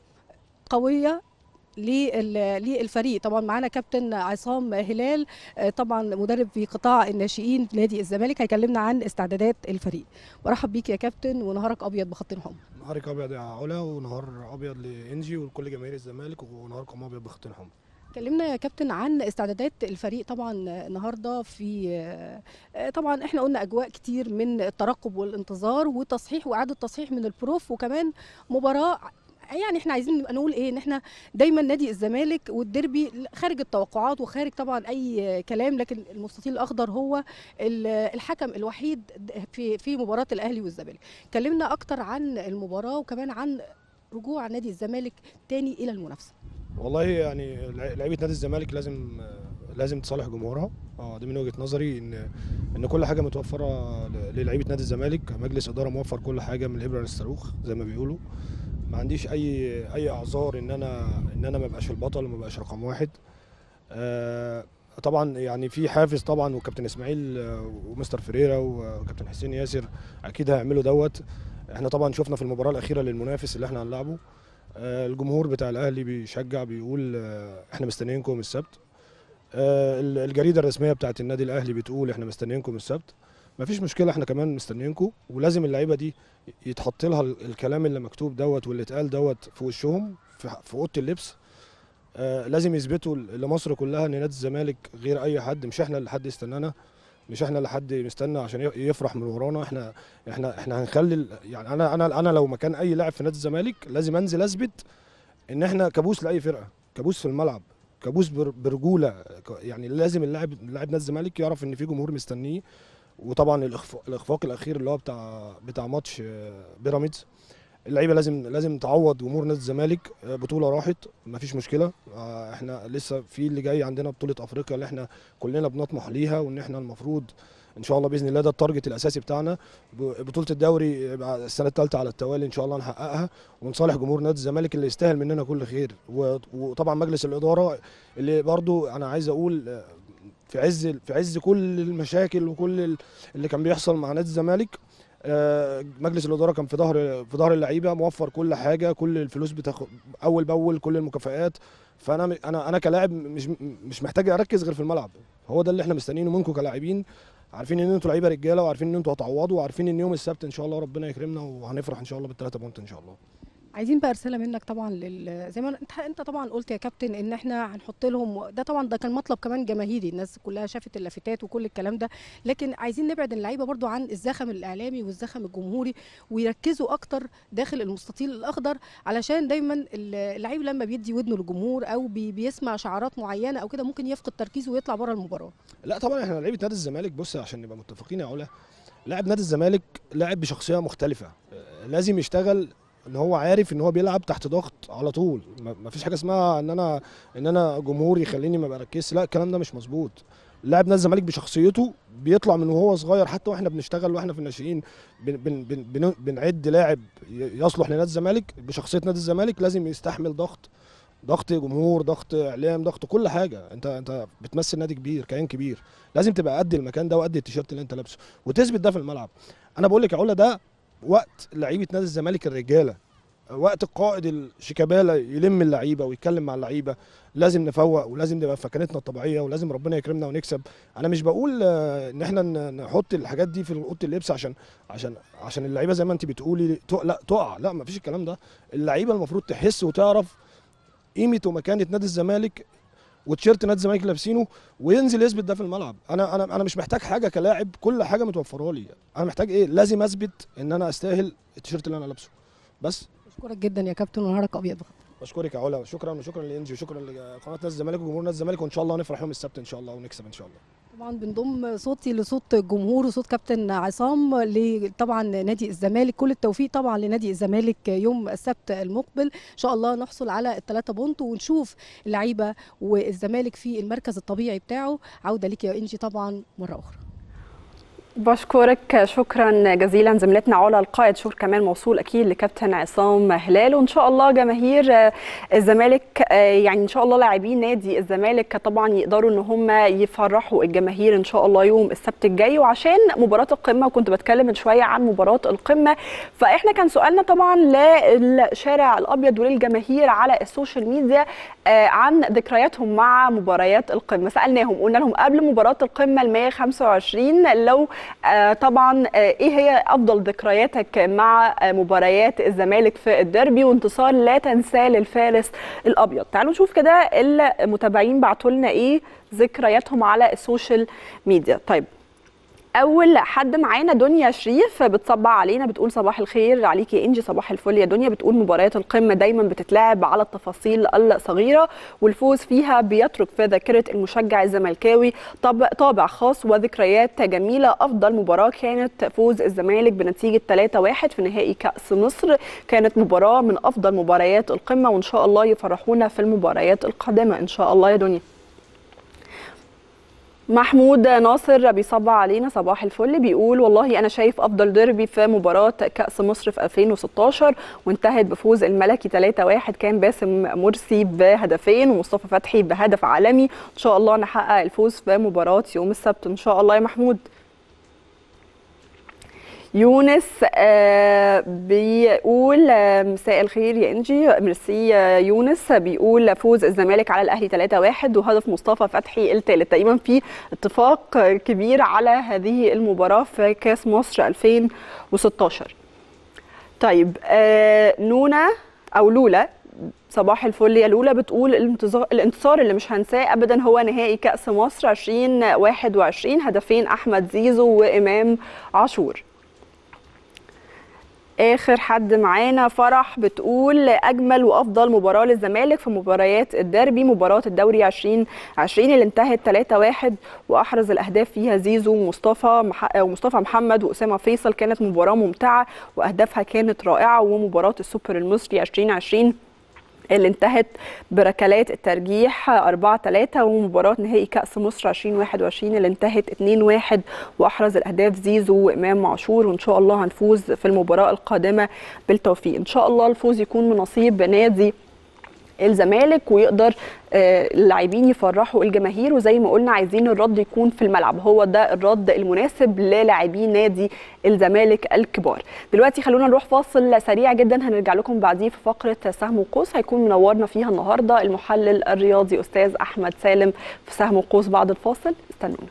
قويه لل- للفريق طبعا معانا كابتن عصام هلال آه، طبعا مدرب في قطاع الناشئين في نادي الزمالك هيكلمنا عن استعدادات الفريق برحب بيك يا كابتن ونهارك ابيض بخط حمر نهارك ابيض يا علا ونهار ابيض لانجي ولكل جماهير الزمالك ونهاركم ابيض بخطين حمر كلمنا يا كابتن عن استعدادات الفريق طبعا النهارده في آه، طبعا احنا قلنا اجواء كتير من الترقب والانتظار وتصحيح واعاده تصحيح من البروف وكمان مباراه يعني احنا عايزين نبقى نقول ايه ان احنا دايما نادي الزمالك والديربي خارج التوقعات وخارج طبعا اي كلام لكن المستطيل الاخضر هو ال- الحكم الوحيد في في مباراه الاهلي والزمالك كلمنا اكتر عن المباراه وكمان عن رجوع نادي الزمالك تاني الى المنافسه والله يعني لع- لعيبه نادي الزمالك لازم لازم تصالح جمهورها اه دي من وجهه نظري ان ان كل حاجه متوفره ل- للعيبه نادي الزمالك مجلس اداره موفر كل حاجه من الابره للصاروخ زي ما بيقولوا ما عنديش اي اي اعذار ان انا ان انا ما ابقاش البطل وما ابقاش رقم واحد آه طبعا يعني في حافز طبعا وكابتن اسماعيل آه، ومستر فريرا وكابتن حسين ياسر اكيد هيعملوا دوت احنا طبعا شفنا في المباراه الاخيره للمنافس اللي احنا هنلعبه آه، الجمهور بتاع الاهلي بيشجع بيقول آه، احنا مستنيينكم السبت آه، ال- الجريده الرسميه بتاعت النادي الاهلي بتقول احنا مستنيينكم السبت مفيش مشكله احنا كمان مستنيينكم ولازم اللعيبه دي يتحط لها ال- الكلام اللي مكتوب دوت واللي اتقال دوت في وشهم في في اوضه اللبس آه، لازم يثبتوا ل- لمصر كلها ان نادي الزمالك غير اي حد مش احنا اللي حد يستنانا مش احنا اللي حد مستنى عشان ي- يفرح من ورانا احنا احنا احنا هنخلي ال- يعني انا انا انا لو مكان اي لاعب في نادي الزمالك لازم انزل اثبت ان احنا كابوس لاي فرقه كابوس في الملعب كابوس بر- برجوله ك- يعني لازم اللاعب لاعب نادي الزمالك يعرف ان في جمهور مستنيه وطبعا الإخف- الاخفاق الاخير اللي هو بتاع بتاع ماتش آه، بيراميدز اللعيبه لازم لازم تعوض جمهور نادي الزمالك آه، بطوله راحت مفيش مشكله آه، احنا لسه في اللي جاي عندنا بطوله افريقيا اللي احنا كلنا بنطمح ليها وان احنا المفروض ان شاء الله باذن الله ده التارجت الاساسي بتاعنا ب- بطوله الدوري يبقى السنه الثالثه على التوالي ان شاء الله نحققها ونصالح جمهور نادي الزمالك اللي يستاهل مننا كل خير و- وطبعا مجلس الاداره اللي برضو انا عايز اقول آه، في عز في عز كل المشاكل وكل ال- اللي كان بيحصل مع نادي الزمالك آه، مجلس الاداره كان في ظهر في ظهر اللعيبه موفر كل حاجه كل الفلوس بتاخد اول باول كل المكافآت فانا م- انا انا كلاعب مش مش محتاج اركز غير في الملعب هو ده اللي احنا مستنيينه منكم كلاعبين عارفين ان انتوا لعيبه رجاله وعارفين ان انتوا هتعوضوا وعارفين ان يوم السبت ان شاء الله ربنا يكرمنا وهنفرح ان شاء الله بالثلاثه بونت ان شاء الله عايزين بقى رساله منك طبعا لل زي ما انت انت طبعا قلت يا كابتن ان احنا هنحط لهم ده طبعا ده كان مطلب كمان جماهيري الناس كلها شافت اللافتات وكل الكلام ده لكن عايزين نبعد اللعيبه برضو عن الزخم الاعلامي والزخم الجمهوري ويركزوا اكتر داخل المستطيل الاخضر علشان دايما اللعيب لما بيدي ودنه للجمهور او بي بيسمع شعارات معينه او كده ممكن يفقد تركيزه ويطلع بره المباراه لا طبعا احنا لعيبه نادي الزمالك بص عشان نبقى متفقين يا علا لاعب نادي الزمالك لاعب بشخصيه مختلفه آه، لازم يشتغل ان هو عارف ان هو بيلعب تحت ضغط على طول ما ما فيش حاجه اسمها ان انا ان انا جمهور يخليني ما بركزش لا الكلام ده مش مظبوط لاعب نادي الزمالك بشخصيته بيطلع من وهو صغير حتى واحنا بنشتغل واحنا في الناشئين بن بن بن بن بنعد لاعب ي- يصلح لنادي الزمالك بشخصيه نادي الزمالك لازم يستحمل ضغط ضغط جمهور ضغط اعلام ضغط كل حاجه انت انت بتمثل نادي كبير كيان كبير لازم تبقى قد المكان ده وقد التيشيرت اللي انت لابسه وتثبت ده في الملعب انا بقول لك يا علا ده وقت لعيبه نادي الزمالك الرجاله وقت القائد الشيكابالا يلم اللعيبه ويتكلم مع اللعيبه لازم نفوق ولازم نبقى في مكانتنا الطبيعيه ولازم ربنا يكرمنا ونكسب انا مش بقول آه، ان احنا ن- نحط الحاجات دي في اوضه اللبس عشان عشان عشان اللعيبه زي ما انت بتقولي تق- لا تقع لا ما فيش الكلام ده اللعيبه المفروض تحس وتعرف قيمه ومكانه نادي الزمالك وتيشيرت نادي الزمالك لابسينه وينزل يثبت ده في الملعب انا انا انا مش محتاج حاجه كلاعب كل حاجه متوفره لي انا محتاج ايه لازم اثبت ان انا استاهل التيشيرت اللي انا لابسه بس اشكرك جدا يا كابتن ونهارك ابيض بشكرك يا علا شكرا وشكرا لانجي وشكرا لقناه نادي الزمالك وجمهور نادي الزمالك وان شاء الله نفرح يوم السبت ان شاء الله ونكسب ان شاء الله طبعا بنضم صوتي لصوت الجمهور وصوت كابتن عصام ل- طبعا نادي الزمالك كل التوفيق طبعا لنادي الزمالك يوم السبت المقبل ان شاء الله نحصل على الثلاثه بونت ونشوف اللعيبه والزمالك في المركز الطبيعي بتاعه عوده ليك يا انجي طبعا مره اخرى بشكرك شكرا جزيلا زميلتنا علا القائد شكر كمان موصول اكيد لكابتن عصام هلال وان شاء الله جماهير آه، الزمالك آه، يعني ان شاء الله لاعبين نادي الزمالك طبعا يقدروا ان هم يفرحوا الجماهير ان شاء الله يوم السبت الجاي وعشان مباراه القمه وكنت بتكلم من شويه عن مباراه القمه فاحنا كان سؤالنا طبعا للشارع الابيض وللجماهير على السوشيال ميديا آه، عن ذكرياتهم مع مباريات القمه سالناهم قلنا لهم قبل مباراه القمه ال 125 لو آه، طبعا آه، ايه هي افضل ذكرياتك مع آه، مباريات الزمالك في الديربي وانتصار لا تنساه للفارس الابيض تعالوا نشوف كده المتابعين بعتوا لنا ايه ذكرياتهم على السوشيال ميديا طيب اول حد معانا دنيا شريف بتصبع علينا بتقول صباح الخير عليكي يا انجي صباح الفل يا دنيا بتقول مباريات القمه دايما بتتلعب على التفاصيل الصغيره والفوز فيها بيترك في ذاكره المشجع الزملكاوي طب طابع خاص وذكريات جميله افضل مباراه كانت فوز الزمالك بنتيجه 3-1 في نهائي كاس مصر كانت مباراه من افضل مباريات القمه وان شاء الله يفرحونا في المباريات القادمه ان شاء الله يا دنيا محمود ناصر بيصبع علينا صباح الفل بيقول والله انا شايف افضل ديربي في مباراه كاس مصر في 2016 وانتهت بفوز الملكي 3-1 كان باسم مرسي بهدفين ومصطفى فتحي بهدف عالمي ان شاء الله نحقق الفوز في مباراه يوم السبت ان شاء الله يا محمود يونس آه بيقول آه مساء الخير يا انجي ميرسي آه يونس بيقول فوز الزمالك على الاهلي 3-1 وهدف مصطفى فتحي الثالث تقريبا في اتفاق كبير على هذه المباراه في كاس مصر 2016 طيب نونا او لولا صباح الفل يا لولا بتقول الانتظار الانتصار اللي مش هنساه ابدا هو نهائي كاس مصر 2021 هدفين احمد زيزو وامام عاشور اخر حد معانا فرح بتقول اجمل وافضل مباراه للزمالك في مباريات الديربي مباراه الدوري 2020 اللي انتهت 3-1 واحرز الاهداف فيها زيزو ومصطفى مح... ومصطفى محمد واسامه فيصل كانت مباراه ممتعه واهدافها كانت رائعه ومباراه السوبر المصري 2020 اللي انتهت بركلات الترجيح 4 3 ومباراه نهائي كاس مصر 2021 اللي انتهت 2 1 واحرز الاهداف زيزو وامام عاشور وان شاء الله هنفوز في المباراه القادمه بالتوفيق ان شاء الله الفوز يكون من نصيب نادي الزمالك ويقدر اللاعبين يفرحوا الجماهير وزي ما قلنا عايزين الرد يكون في الملعب هو ده الرد المناسب للاعبين نادي الزمالك الكبار دلوقتي خلونا نروح فاصل سريع جدا هنرجع لكم بعديه في فقره سهم وقوس هيكون منورنا فيها النهارده المحلل الرياضي استاذ احمد سالم في سهم وقوس بعد الفاصل استنونا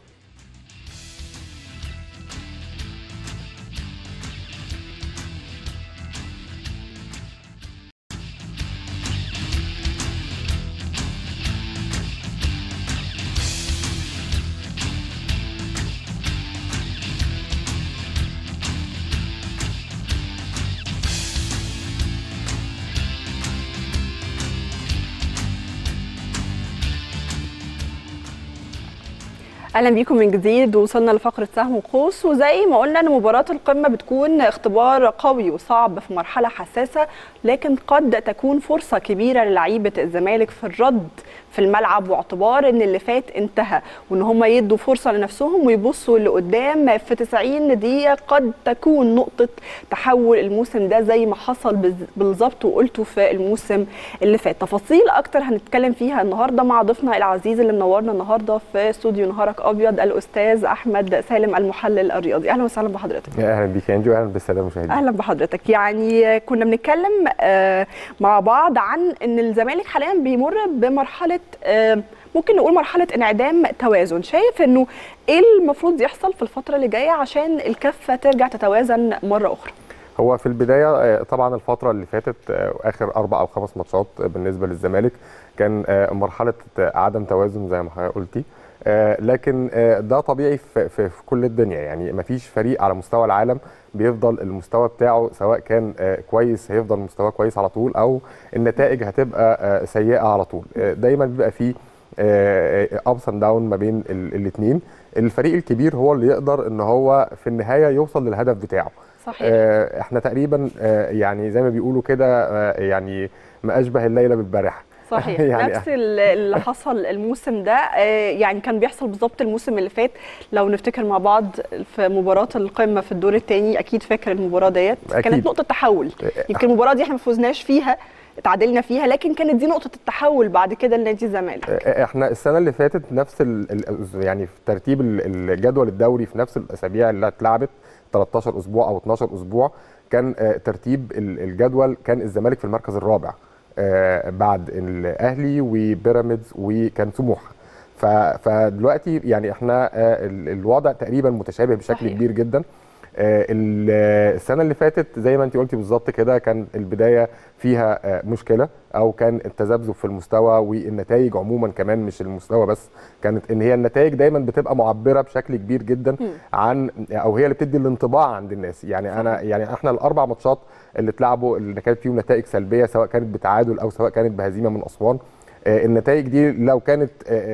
اهلا بيكم من جديد وصلنا لفقره سهم وقوس وزي ما قلنا ان مباراه القمه بتكون اختبار قوي وصعب في مرحله حساسه لكن قد تكون فرصه كبيره للعيبه الزمالك في الرد في الملعب واعتبار ان اللي فات انتهى وان هم يدوا فرصه لنفسهم ويبصوا لقدام في 90 دقيقه قد تكون نقطه تحول الموسم ده زي ما حصل بالظبط وقلته في الموسم اللي فات تفاصيل اكتر هنتكلم فيها النهارده مع ضيفنا العزيز اللي منورنا النهارده في استوديو نهارك ابيض الاستاذ احمد سالم المحلل الرياضي اهلا وسهلا بحضرتك اهلا بيك يا انجي واهلا بالساده المشاهدين اهلا بحضرتك يعني كنا بنتكلم مع بعض عن ان الزمالك حاليا بيمر بمرحله ممكن نقول مرحله انعدام توازن شايف انه ايه المفروض يحصل في الفتره اللي جايه عشان الكفه ترجع تتوازن مره اخرى هو في البدايه طبعا الفتره اللي فاتت اخر اربع او خمس ماتشات بالنسبه للزمالك كان مرحله عدم توازن زي ما حضرتك قلتي لكن ده طبيعي في, في, في كل الدنيا يعني ما فيش فريق على مستوى العالم بيفضل المستوى بتاعه سواء كان كويس هيفضل مستواه كويس على طول او النتائج هتبقى سيئه على طول دايما بيبقى فيه ابس اند داون ما بين الاثنين الفريق الكبير هو اللي يقدر ان هو في النهايه يوصل للهدف بتاعه صحيح. احنا تقريبا يعني زي ما بيقولوا كده يعني ما اشبه الليله بالبارحه صحيح يعني نفس اللي حصل الموسم ده يعني كان بيحصل بالظبط الموسم اللي فات لو نفتكر مع بعض في مباراه القمه في الدور الثاني اكيد فاكر المباراه ديت كانت نقطه تحول يمكن المباراه دي احنا ما فوزناش فيها اتعادلنا فيها لكن كانت دي نقطه التحول بعد كده لنادي الزمالك احنا السنه اللي فاتت نفس ال يعني في ترتيب الجدول الدوري في نفس الاسابيع اللي اتلعبت 13 اسبوع او 12 اسبوع كان ترتيب الجدول كان الزمالك في المركز الرابع آه بعد الاهلي وبيراميدز وكان سموحه فدلوقتي يعني احنا آه الوضع تقريبا متشابه بشكل صحيح. كبير جدا آه السنه اللي فاتت زي ما انت قلتي بالظبط كده كان البدايه فيها مشكله او كان التذبذب في المستوى والنتائج عموما كمان مش المستوى بس كانت ان هي النتائج دايما بتبقى معبره بشكل كبير جدا عن او هي اللي بتدي الانطباع عند الناس يعني انا يعني احنا الاربع ماتشات اللي اتلعبوا اللي كانت فيهم نتائج سلبيه سواء كانت بتعادل او سواء كانت بهزيمه من اسوان النتائج دي لو كانت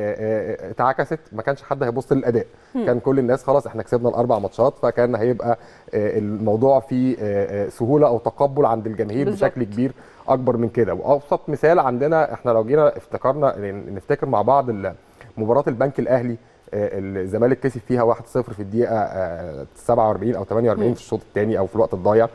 اتعكست ما كانش حد هيبص للاداء كان كل الناس خلاص احنا كسبنا الاربع ماتشات فكان هيبقى الموضوع فيه سهوله او تقبل عند الجماهير بالزبط. بشكل كبير اكبر من كده وابسط مثال عندنا احنا لو جينا افتكرنا نفتكر مع بعض مباراه البنك الاهلي الزمالك كسب فيها 1-0 في الدقيقه 47 او 48 في الشوط الثاني او في الوقت الضايع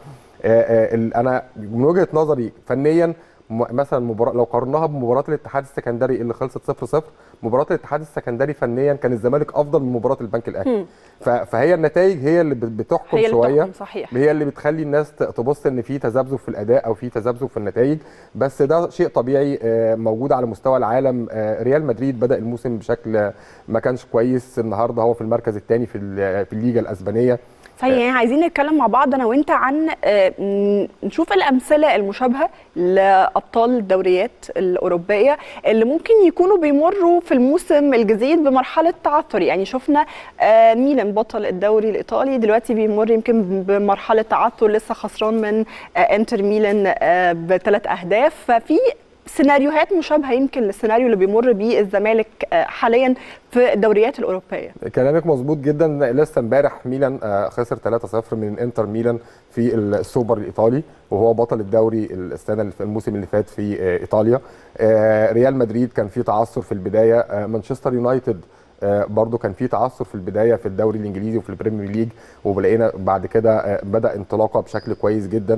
انا من وجهه نظري فنيا مثلا مباراه لو قارناها بمباراه الاتحاد السكندري اللي خلصت 0 0 مباراه الاتحاد السكندري فنيا كان الزمالك افضل من مباراه البنك الاهلي فهي النتائج هي اللي بتحكم هي شويه اللي صحيح. هي اللي بتخلي الناس تبص ان في تذبذب في الاداء او في تذبذب في النتائج بس ده شيء طبيعي موجود على مستوى العالم ريال مدريد بدا الموسم بشكل ما كانش كويس النهارده هو في المركز الثاني في في الليجا الاسبانيه طيب يعني عايزين نتكلم مع بعض انا وانت عن آه، م- نشوف الامثله المشابهه لابطال الدوريات الاوروبيه اللي ممكن يكونوا بيمروا في الموسم الجديد بمرحله تعثر يعني شفنا آه، ميلان بطل الدوري الايطالي دلوقتي بيمر يمكن بمرحله تعثر لسه خسران من آه، انتر ميلان آه، بثلاث اهداف ففي سيناريوهات مشابهه يمكن للسيناريو اللي بيمر بيه الزمالك آه، حاليا في الدوريات الاوروبيه كلامك مظبوط جدا لسه امبارح ميلان آه، خسر 3-0 من انتر ميلان في السوبر الايطالي وهو بطل الدوري السنه اللي في الموسم اللي فات في آه، ايطاليا آه، ريال مدريد كان في تعثر في البدايه آه، مانشستر يونايتد آه، برضو كان في تعثر في البدايه في الدوري الانجليزي وفي البريمير ليج وبلاقينا بعد كده آه، بدا انطلاقه بشكل كويس جدا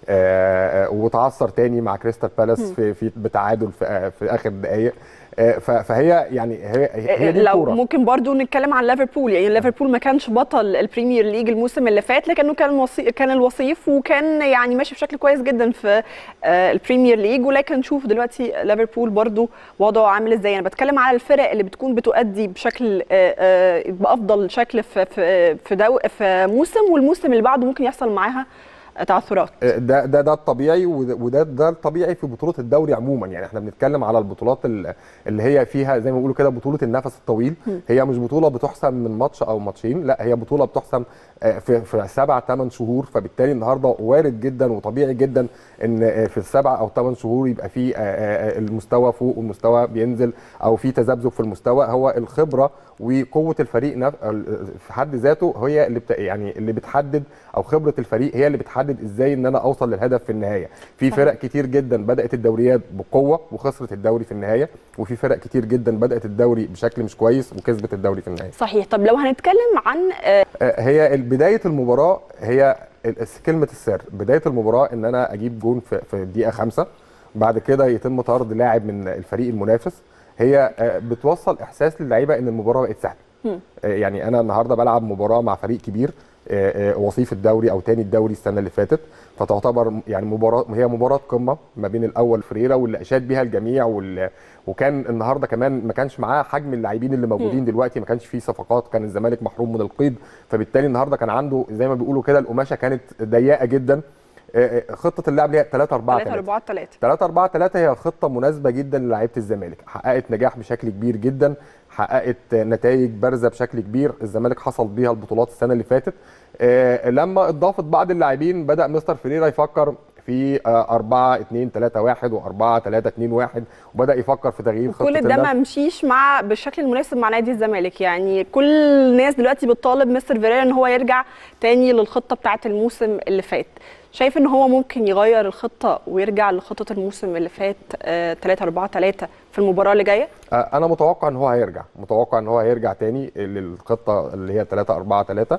آه، آه، وتعثر تاني مع كريستال بالاس في في بتعادل في, آه، في اخر دقائق آه، ف- فهي يعني هي هي دي لو الكوره ممكن برضو نتكلم عن ليفربول يعني ليفربول ما كانش بطل البريمير ليج الموسم اللي فات لكنه كان الوصي... كان الوصيف وكان يعني ماشي بشكل كويس جدا في آه، البريمير ليج ولكن نشوف دلوقتي ليفربول برضو وضعه عامل ازاي انا بتكلم على الفرق اللي بتكون بتؤدي بشكل آه، آه، بافضل شكل في في في, دو... في موسم والموسم اللي بعده ممكن يحصل معاها تعثرات ده ده ده الطبيعي وده وده ده الطبيعي في بطوله الدوري عموما يعني احنا بنتكلم على البطولات ال- اللي هي فيها زي ما بيقولوا كده بطوله النفس الطويل هي مش بطوله بتحسم من ماتش او ماتشين لا هي بطوله بتحسم آه، في في سبع ثمان شهور فبالتالي النهارده وارد جدا وطبيعي جدا ان آه، في السبع او ثمان شهور يبقى في آه، آه، المستوى فوق والمستوى بينزل او في تذبذب في المستوى هو الخبره وقوه الفريق نف... في حد ذاته هي اللي بت... يعني اللي بتحدد او خبره الفريق هي اللي بتحدد ازاي ان انا اوصل للهدف في النهايه في فرق كتير جدا بدات الدوريات بقوه وخسرت الدوري في النهايه وفي فرق كتير جدا بدات الدوري بشكل مش كويس وكسبت الدوري في النهايه صحيح طب لو هنتكلم عن آه، آه، هي بدايه المباراه هي ال- كلمه السر بدايه المباراه ان انا اجيب جون في في الدقيقه خمسة بعد كده يتم طرد لاعب من الفريق المنافس هي آه، بتوصل احساس للعيبه ان المباراه بقت سهله مم. آه، يعني انا النهارده بلعب مباراه مع فريق كبير آه، آه، وصيف الدوري او تاني الدوري السنه اللي فاتت فتعتبر يعني مباراه هي مباراه قمه ما بين الاول فريرا واللي اشاد بيها الجميع وال وكان النهارده كمان ما كانش معاه حجم اللاعبين اللي موجودين دلوقتي ما كانش فيه صفقات كان الزمالك محروم من القيد فبالتالي النهارده كان عنده زي ما بيقولوا كده القماشه كانت ضيقه جدا آه، آه، خطه اللعب اللي هي 3 4 3 3 4 3 3 4 3 هي خطه مناسبه جدا للاعيبه الزمالك حققت نجاح بشكل كبير جدا حققت نتائج بارزه بشكل كبير الزمالك حصل بيها البطولات السنه اللي فاتت آه، لما اضافت بعض اللاعبين بدا مستر فيريرا يفكر في 4 2 3 1 و4 3 2 1 وبدا يفكر في تغيير خطه كل ده اللعب. ما مشيش مع بالشكل المناسب مع نادي الزمالك يعني كل الناس دلوقتي بتطالب مستر فيريرا ان هو يرجع تاني للخطه بتاعه الموسم اللي فات شايف ان هو ممكن يغير الخطه ويرجع لخطه الموسم اللي فات 3 4 3 في المباراه اللي جايه آه، انا متوقع ان هو هيرجع متوقع ان هو هيرجع تاني للخطه اللي هي 3 4 3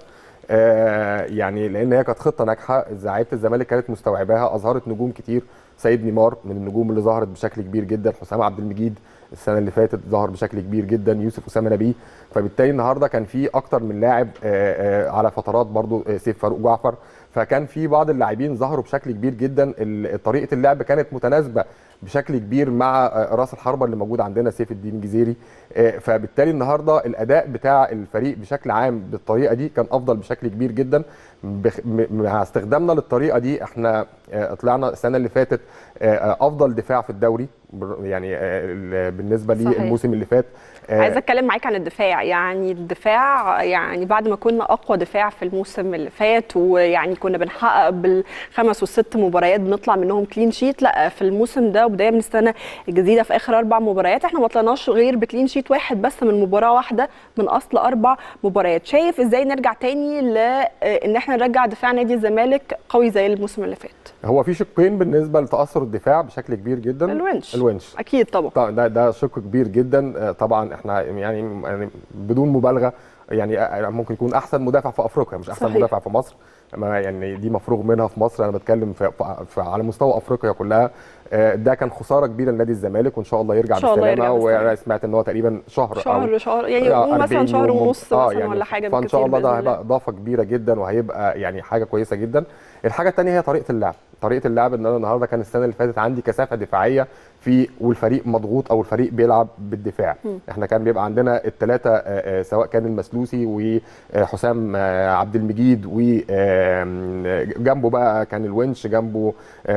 آه، يعني لان هي كانت خطه ناجحه لعيبه الزمالك كانت مستوعباها اظهرت نجوم كتير سيد نيمار من النجوم اللي ظهرت بشكل كبير جدا حسام عبد المجيد السنه اللي فاتت ظهر بشكل كبير جدا يوسف اسامه نبيه فبالتالي النهارده كان في اكتر من لاعب آه، آه، على فترات برضو آه، سيف فاروق جعفر فكان في بعض اللاعبين ظهروا بشكل كبير جدا ال- طريقه اللعب كانت متناسبه بشكل كبير مع آه، راس الحربه اللي موجود عندنا سيف الدين جزيري آه، فبالتالي النهارده الاداء بتاع الفريق بشكل عام بالطريقه دي كان افضل بشكل كبير جدا بخ- م- مع استخدامنا للطريقه دي احنا آه، طلعنا السنه اللي فاتت آه، آه، افضل دفاع في الدوري بر- يعني آه، ال- بالنسبه صحيح. للموسم اللي فات آه، عايزه اتكلم معاك عن الدفاع يعني الدفاع يعني بعد ما كنا اقوى دفاع في الموسم اللي فات ويعني كنا بنحقق بالخمس والست مباريات بنطلع منهم كلين شيت لا في الموسم ده وبدايه من السنه الجديده في اخر اربع مباريات احنا ما طلعناش غير بكلين شيت واحد بس من مباراه واحده من اصل اربع مباريات شايف ازاي نرجع تاني ل ان احنا نرجع دفاع نادي الزمالك قوي زي الموسم اللي فات هو في شقين بالنسبه لتاثر الدفاع بشكل كبير جدا الونش الونش اكيد طبعا طبعا ده ده شق كبير جدا آه، طبعا احنا يعني يعني بدون مبالغه يعني آه، ممكن يكون احسن مدافع في افريقيا مش احسن صحيح. مدافع في مصر ما يعني دي مفروغ منها في مصر انا بتكلم في, في, في على مستوى افريقيا كلها آه، ده كان خساره كبيره لنادي الزمالك وان شاء الله يرجع إن شاء الله بالسلامه يرجع بالسلامة. وانا سمعت ان هو تقريبا شهر أو شهر شهر يعني آه، قول مثلا 40 شهر يوم ونص آه، مثلا ولا حاجه فان شاء بالكتير الله ده بإذن هيبقى اضافه كبيره جدا وهيبقى يعني حاجه كويسه جدا الحاجه الثانيه هي طريقه اللعب طريقه اللعب ان انا النهارده كان السنه اللي فاتت عندي كثافه دفاعيه في والفريق مضغوط او الفريق بيلعب بالدفاع احنا كان بيبقى عندنا الثلاثه سواء كان المسلوق المسلوسي وحسام آه، عبد المجيد وجنبه بقى كان الونش جنبه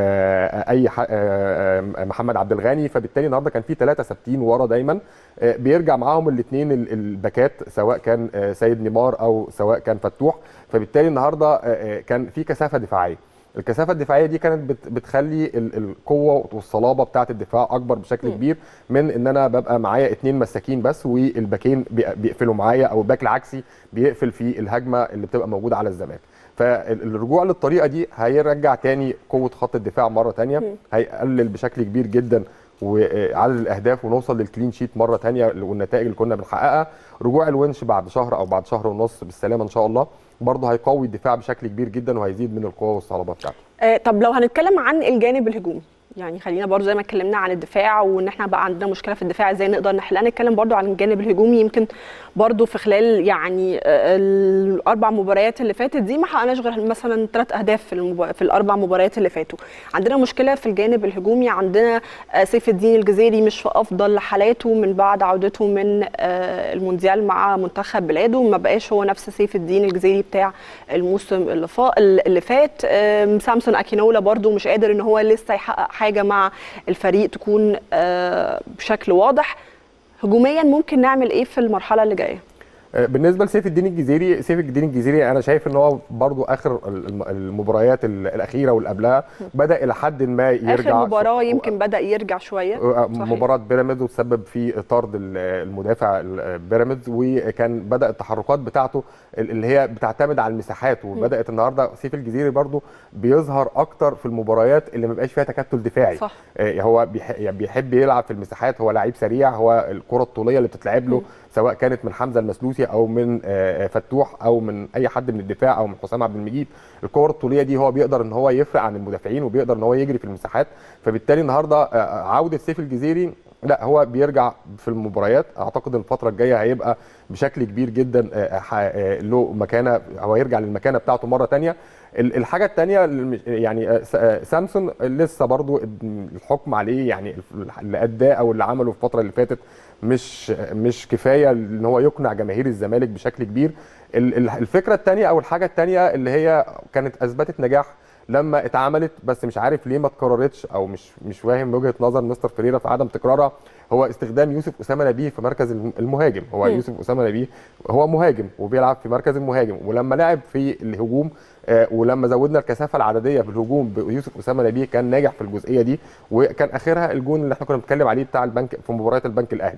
آه، اي ح- آه، آه، محمد عبد الغني فبالتالي النهارده كان في ثلاثه ثابتين ورا دايما آه، بيرجع معاهم الاثنين الباكات سواء كان آه، سيد نيمار او سواء كان فتوح فبالتالي النهارده آه، آه، كان في كثافه دفاعيه الكثافه الدفاعيه دي كانت بت- بتخلي ال- القوه والصلابه بتاعه الدفاع اكبر بشكل مم. كبير من ان انا ببقى معايا اتنين مساكين بس والباكين بي- بيقفلوا معايا او الباك العكسي بيقفل في الهجمه اللي بتبقى موجوده على الزمالك فالرجوع للطريقه دي هيرجع تاني قوه خط الدفاع مره تانية مم. هيقلل بشكل كبير جدا وعدد الاهداف ونوصل للكلين شيت مره تانية والنتائج اللي كنا بنحققها رجوع الونش بعد شهر او بعد شهر ونص بالسلامه ان شاء الله برضه هيقوي الدفاع بشكل كبير جدا وهيزيد من القوه والصلابه بتاعته آه، طب لو هنتكلم عن الجانب الهجومي يعني خلينا برضو زي ما اتكلمنا عن الدفاع وان احنا بقى عندنا مشكله في الدفاع ازاي نقدر نحلها نتكلم برضو عن الجانب الهجومي يمكن برضو في خلال يعني آه، الاربع مباريات اللي فاتت دي ما حققناش غير مثلا ثلاث اهداف في المب... في الاربع مباريات اللي فاتوا عندنا مشكله في الجانب الهجومي عندنا آه، سيف الدين الجزيري مش في افضل حالاته من بعد عودته من آه، المونديال مع منتخب بلاده ما بقاش هو نفس سيف الدين الجزيري بتاع الموسم اللي, فا... اللي فات آم، سامسون اكينولا برضو مش قادر ان هو لسه يحقق حاجه مع الفريق تكون آه، بشكل واضح هجوميا ممكن نعمل ايه في المرحله اللي جايه آه، بالنسبه لسيف الدين الجزيري سيف الدين الجزيري انا شايف ان هو برضو اخر الم- المباريات ال- الاخيره واللي قبلها بدا الى حد ما يرجع اخر مباراه شو- يمكن بدا يرجع شويه آه، صحيح. مباراه بيراميدز وتسبب في طرد ال- المدافع ال- بيراميدز وكان بدا التحركات بتاعته ال- اللي هي بتعتمد على المساحات وبدات النهارده سيف الجزيري برضو بيظهر اكتر في المباريات اللي ما بيبقاش فيها تكتل دفاعي صح آه، هو بيح- يعني بيحب يلعب في المساحات هو لعيب سريع هو الكره الطوليه اللي بتتلعب له مم. سواء كانت من حمزه المسلوسي او من آه، آه، فتوح او من اي حد من الدفاع او من حسام عبد المجيد الكور الطوليه دي هو بيقدر ان هو يفرق عن المدافعين وبيقدر ان هو يجري في المساحات فبالتالي النهارده آه، عوده سيف الجزيري لا هو بيرجع في المباريات اعتقد الفتره الجايه هيبقى بشكل كبير جدا آه، ح- آه، له مكانه هو يرجع للمكانه بتاعته مره تانية ال- الحاجه الثانيه يعني آه، س- آه، سامسون لسه برضو الحكم عليه يعني اللي اداه او اللي عمله في الفتره اللي فاتت مش مش كفايه ان هو يقنع جماهير الزمالك بشكل كبير ال- ال- الفكره الثانيه او الحاجه الثانيه اللي هي كانت اثبتت نجاح لما اتعملت بس مش عارف ليه ما اتكررتش او مش مش فاهم وجهه نظر مستر فريرا في عدم تكرارها هو استخدام يوسف اسامه نبيه في مركز الم- المهاجم هو مم. يوسف اسامه نبيه هو مهاجم وبيلعب في مركز المهاجم ولما لعب في الهجوم آه، ولما زودنا الكثافه العدديه في الهجوم بيوسف اسامه نبيه كان ناجح في الجزئيه دي وكان اخرها الجون اللي احنا كنا بنتكلم عليه بتاع البنك في مباريات البنك الاهلي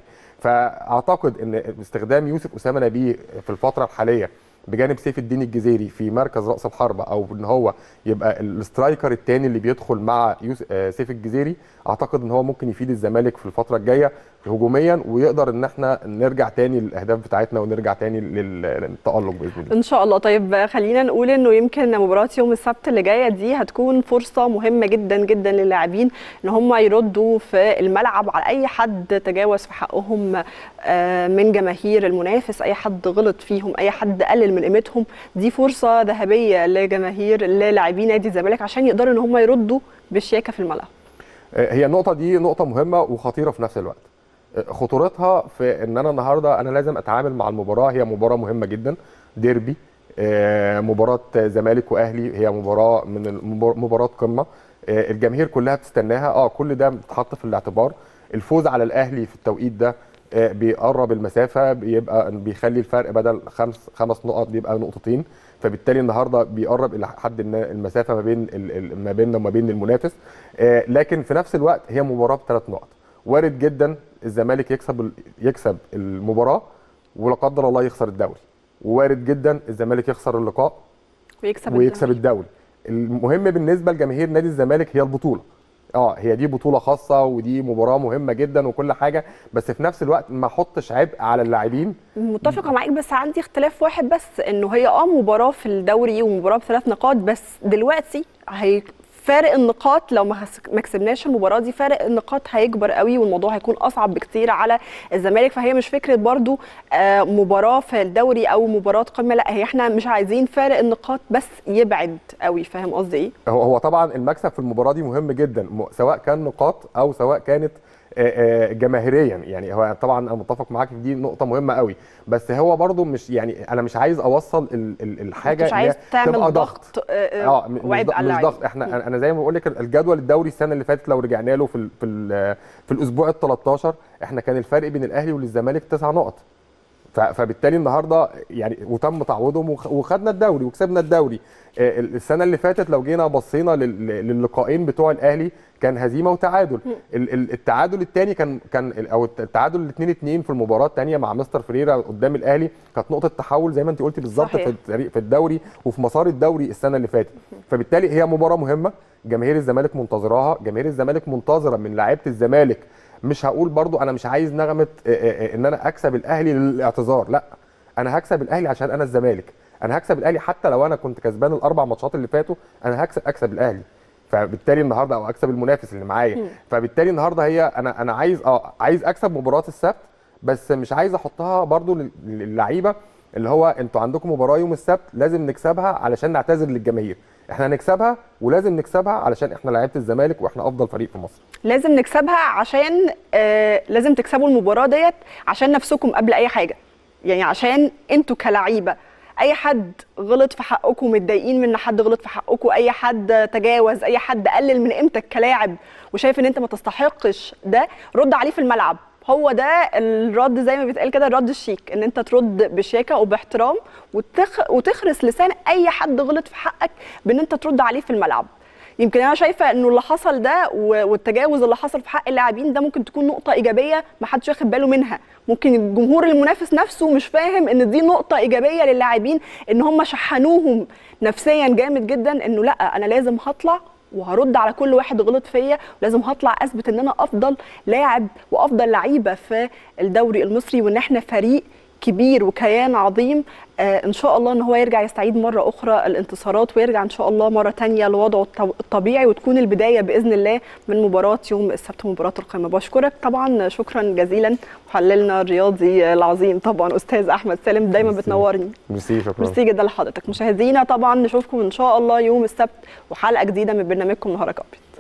فاعتقد ان استخدام يوسف اسامه نبيه في الفتره الحاليه بجانب سيف الدين الجزيري في مركز راس الحربه او ان هو يبقى الاسترايكر الثاني اللي بيدخل مع يوسف آه، سيف الجزيري اعتقد ان هو ممكن يفيد الزمالك في الفتره الجايه هجوميا ويقدر ان احنا نرجع تاني للاهداف بتاعتنا ونرجع تاني لل- للتالق باذن الله ان شاء الله طيب خلينا نقول انه يمكن مباراه يوم السبت اللي جايه دي هتكون فرصه مهمه جدا جدا للاعبين ان هم يردوا في الملعب على اي حد تجاوز في حقهم آه، من جماهير المنافس اي حد غلط فيهم اي حد قلل من قيمتهم دي فرصه ذهبيه لجماهير للاعبين نادي الزمالك عشان يقدروا ان هم يردوا بشياكه في الملعب هي النقطة دي نقطة مهمة وخطيرة في نفس الوقت. خطورتها في ان انا النهارده انا لازم اتعامل مع المباراة هي مباراة مهمة جدا ديربي آه، مباراة زمالك واهلي هي مباراة من المبار- مباراة قمة آه، الجماهير كلها بتستناها اه كل ده بيتحط في الاعتبار الفوز على الاهلي في التوقيت ده آه، بيقرب المسافة بيبقى بيخلي الفرق بدل خمس خمس نقط بيبقى نقطتين فبالتالي النهارده بيقرب الى حد ما المسافه ما بين ال- ال- ما بيننا وما بين المنافس آه، لكن في نفس الوقت هي مباراه بثلاث نقط وارد جدا الزمالك يكسب ال- يكسب المباراه ولا قدر الله يخسر الدوري ووارد جدا الزمالك يخسر اللقاء ويكسب ويكسب الدوري. الدوري المهم بالنسبه لجماهير نادي الزمالك هي البطوله اه هي دي بطوله خاصه ودي مباراه مهمه جدا وكل حاجه بس في نفس الوقت ما احطش عبء على اللاعبين متفقه معاك بس عندي اختلاف واحد بس انه هي اه مباراه في الدوري ومباراه بثلاث نقاط بس دلوقتي هي فارق النقاط لو ما خس- ما كسبناش المباراه دي فارق النقاط هيكبر قوي والموضوع هيكون اصعب بكتير على الزمالك فهي مش فكره برضو آه، مباراه في الدوري او مباراه قمه لا هي احنا مش عايزين فارق النقاط بس يبعد قوي فاهم قصدي ايه هو هو طبعا المكسب في المباراه دي مهم جدا م- سواء كان نقاط او سواء كانت آه، آه، جماهيريا يعني هو طبعا انا متفق معاك في دي نقطه مهمه قوي بس هو برضو مش يعني انا مش عايز اوصل ال- ال- الحاجه مش إن هي عايز تعمل تبقى ضغط آه، اه م- مش, وعبء ضغط- على مش اللعيبة. ضغط احنا أنا- انا زي ما بقول لك الجدول الدوري السنه اللي فاتت لو رجعنا له في ال في ال في الاسبوع ال 13 احنا كان الفرق بين الاهلي والزمالك تسع نقط ف- فبالتالي النهارده يعني وتم تعويضهم وخ- وخدنا الدوري وكسبنا الدوري آه، ال- السنه اللي فاتت لو جينا بصينا لل- للقاءين بتوع الاهلي كان هزيمه وتعادل ال- ال- التعادل الثاني كان كان ال- او الت- التعادل ال 2 2 في المباراه الثانيه مع مستر فريرا قدام الاهلي كانت نقطه تحول زي ما انت قلتي بالظبط صحيح. في التاريخ- في الدوري وفي مسار الدوري السنه اللي فاتت فبالتالي هي مباراه مهمه جماهير الزمالك منتظراها جماهير الزمالك منتظره من لعيبه الزمالك مش هقول برضو انا مش عايز نغمه آه، آه، آه، ان انا اكسب الاهلي للاعتذار لا انا هكسب الاهلي عشان انا الزمالك انا هكسب الاهلي حتى لو انا كنت كسبان الاربع ماتشات اللي فاتوا انا هكسب اكسب الاهلي فبالتالي النهارده او اكسب المنافس اللي معايا فبالتالي النهارده هي انا انا عايز اه عايز اكسب مباراه السبت بس مش عايز احطها برضو لل- للعيبه اللي هو انتوا عندكم مباراه يوم السبت لازم نكسبها علشان نعتذر للجماهير احنا هنكسبها ولازم نكسبها علشان احنا لعيبه الزمالك واحنا افضل فريق في مصر لازم نكسبها عشان آه لازم تكسبوا المباراه ديت عشان نفسكم قبل اي حاجه يعني عشان انتوا كلعيبه اي حد غلط في حقكم متضايقين من ان حد غلط في حقكم اي حد تجاوز اي حد قلل من قيمتك كلاعب وشايف ان انت ما تستحقش ده رد عليه في الملعب هو ده الرد زي ما بيتقال كده الرد الشيك ان انت ترد بشياكه وباحترام وتخ... وتخرس لسان اي حد غلط في حقك بان انت ترد عليه في الملعب يمكن انا شايفه انه اللي حصل ده و- والتجاوز اللي حصل في حق اللاعبين ده ممكن تكون نقطه ايجابيه ما حدش واخد باله منها ممكن الجمهور المنافس نفسه مش فاهم ان دي نقطه ايجابيه للاعبين ان هم شحنوهم نفسيا جامد جدا انه لا انا لازم هطلع وهرد على كل واحد غلط فيا ولازم هطلع اثبت ان انا افضل لاعب وافضل لعيبه في الدوري المصري وان احنا فريق كبير وكيان عظيم آه ان شاء الله ان هو يرجع يستعيد مره اخرى الانتصارات ويرجع ان شاء الله مره تانية لوضعه الطب- الطبيعي وتكون البدايه باذن الله من مباراه يوم السبت مباراه القمه بشكرك طبعا شكرا جزيلا محللنا الرياضي العظيم طبعا استاذ احمد سالم دايما ميرسي. بتنورني ميرسي شكرا ميرسي جدا لحضرتك مشاهدينا طبعا نشوفكم ان شاء الله يوم السبت وحلقه جديده من برنامجكم نهارك ابيض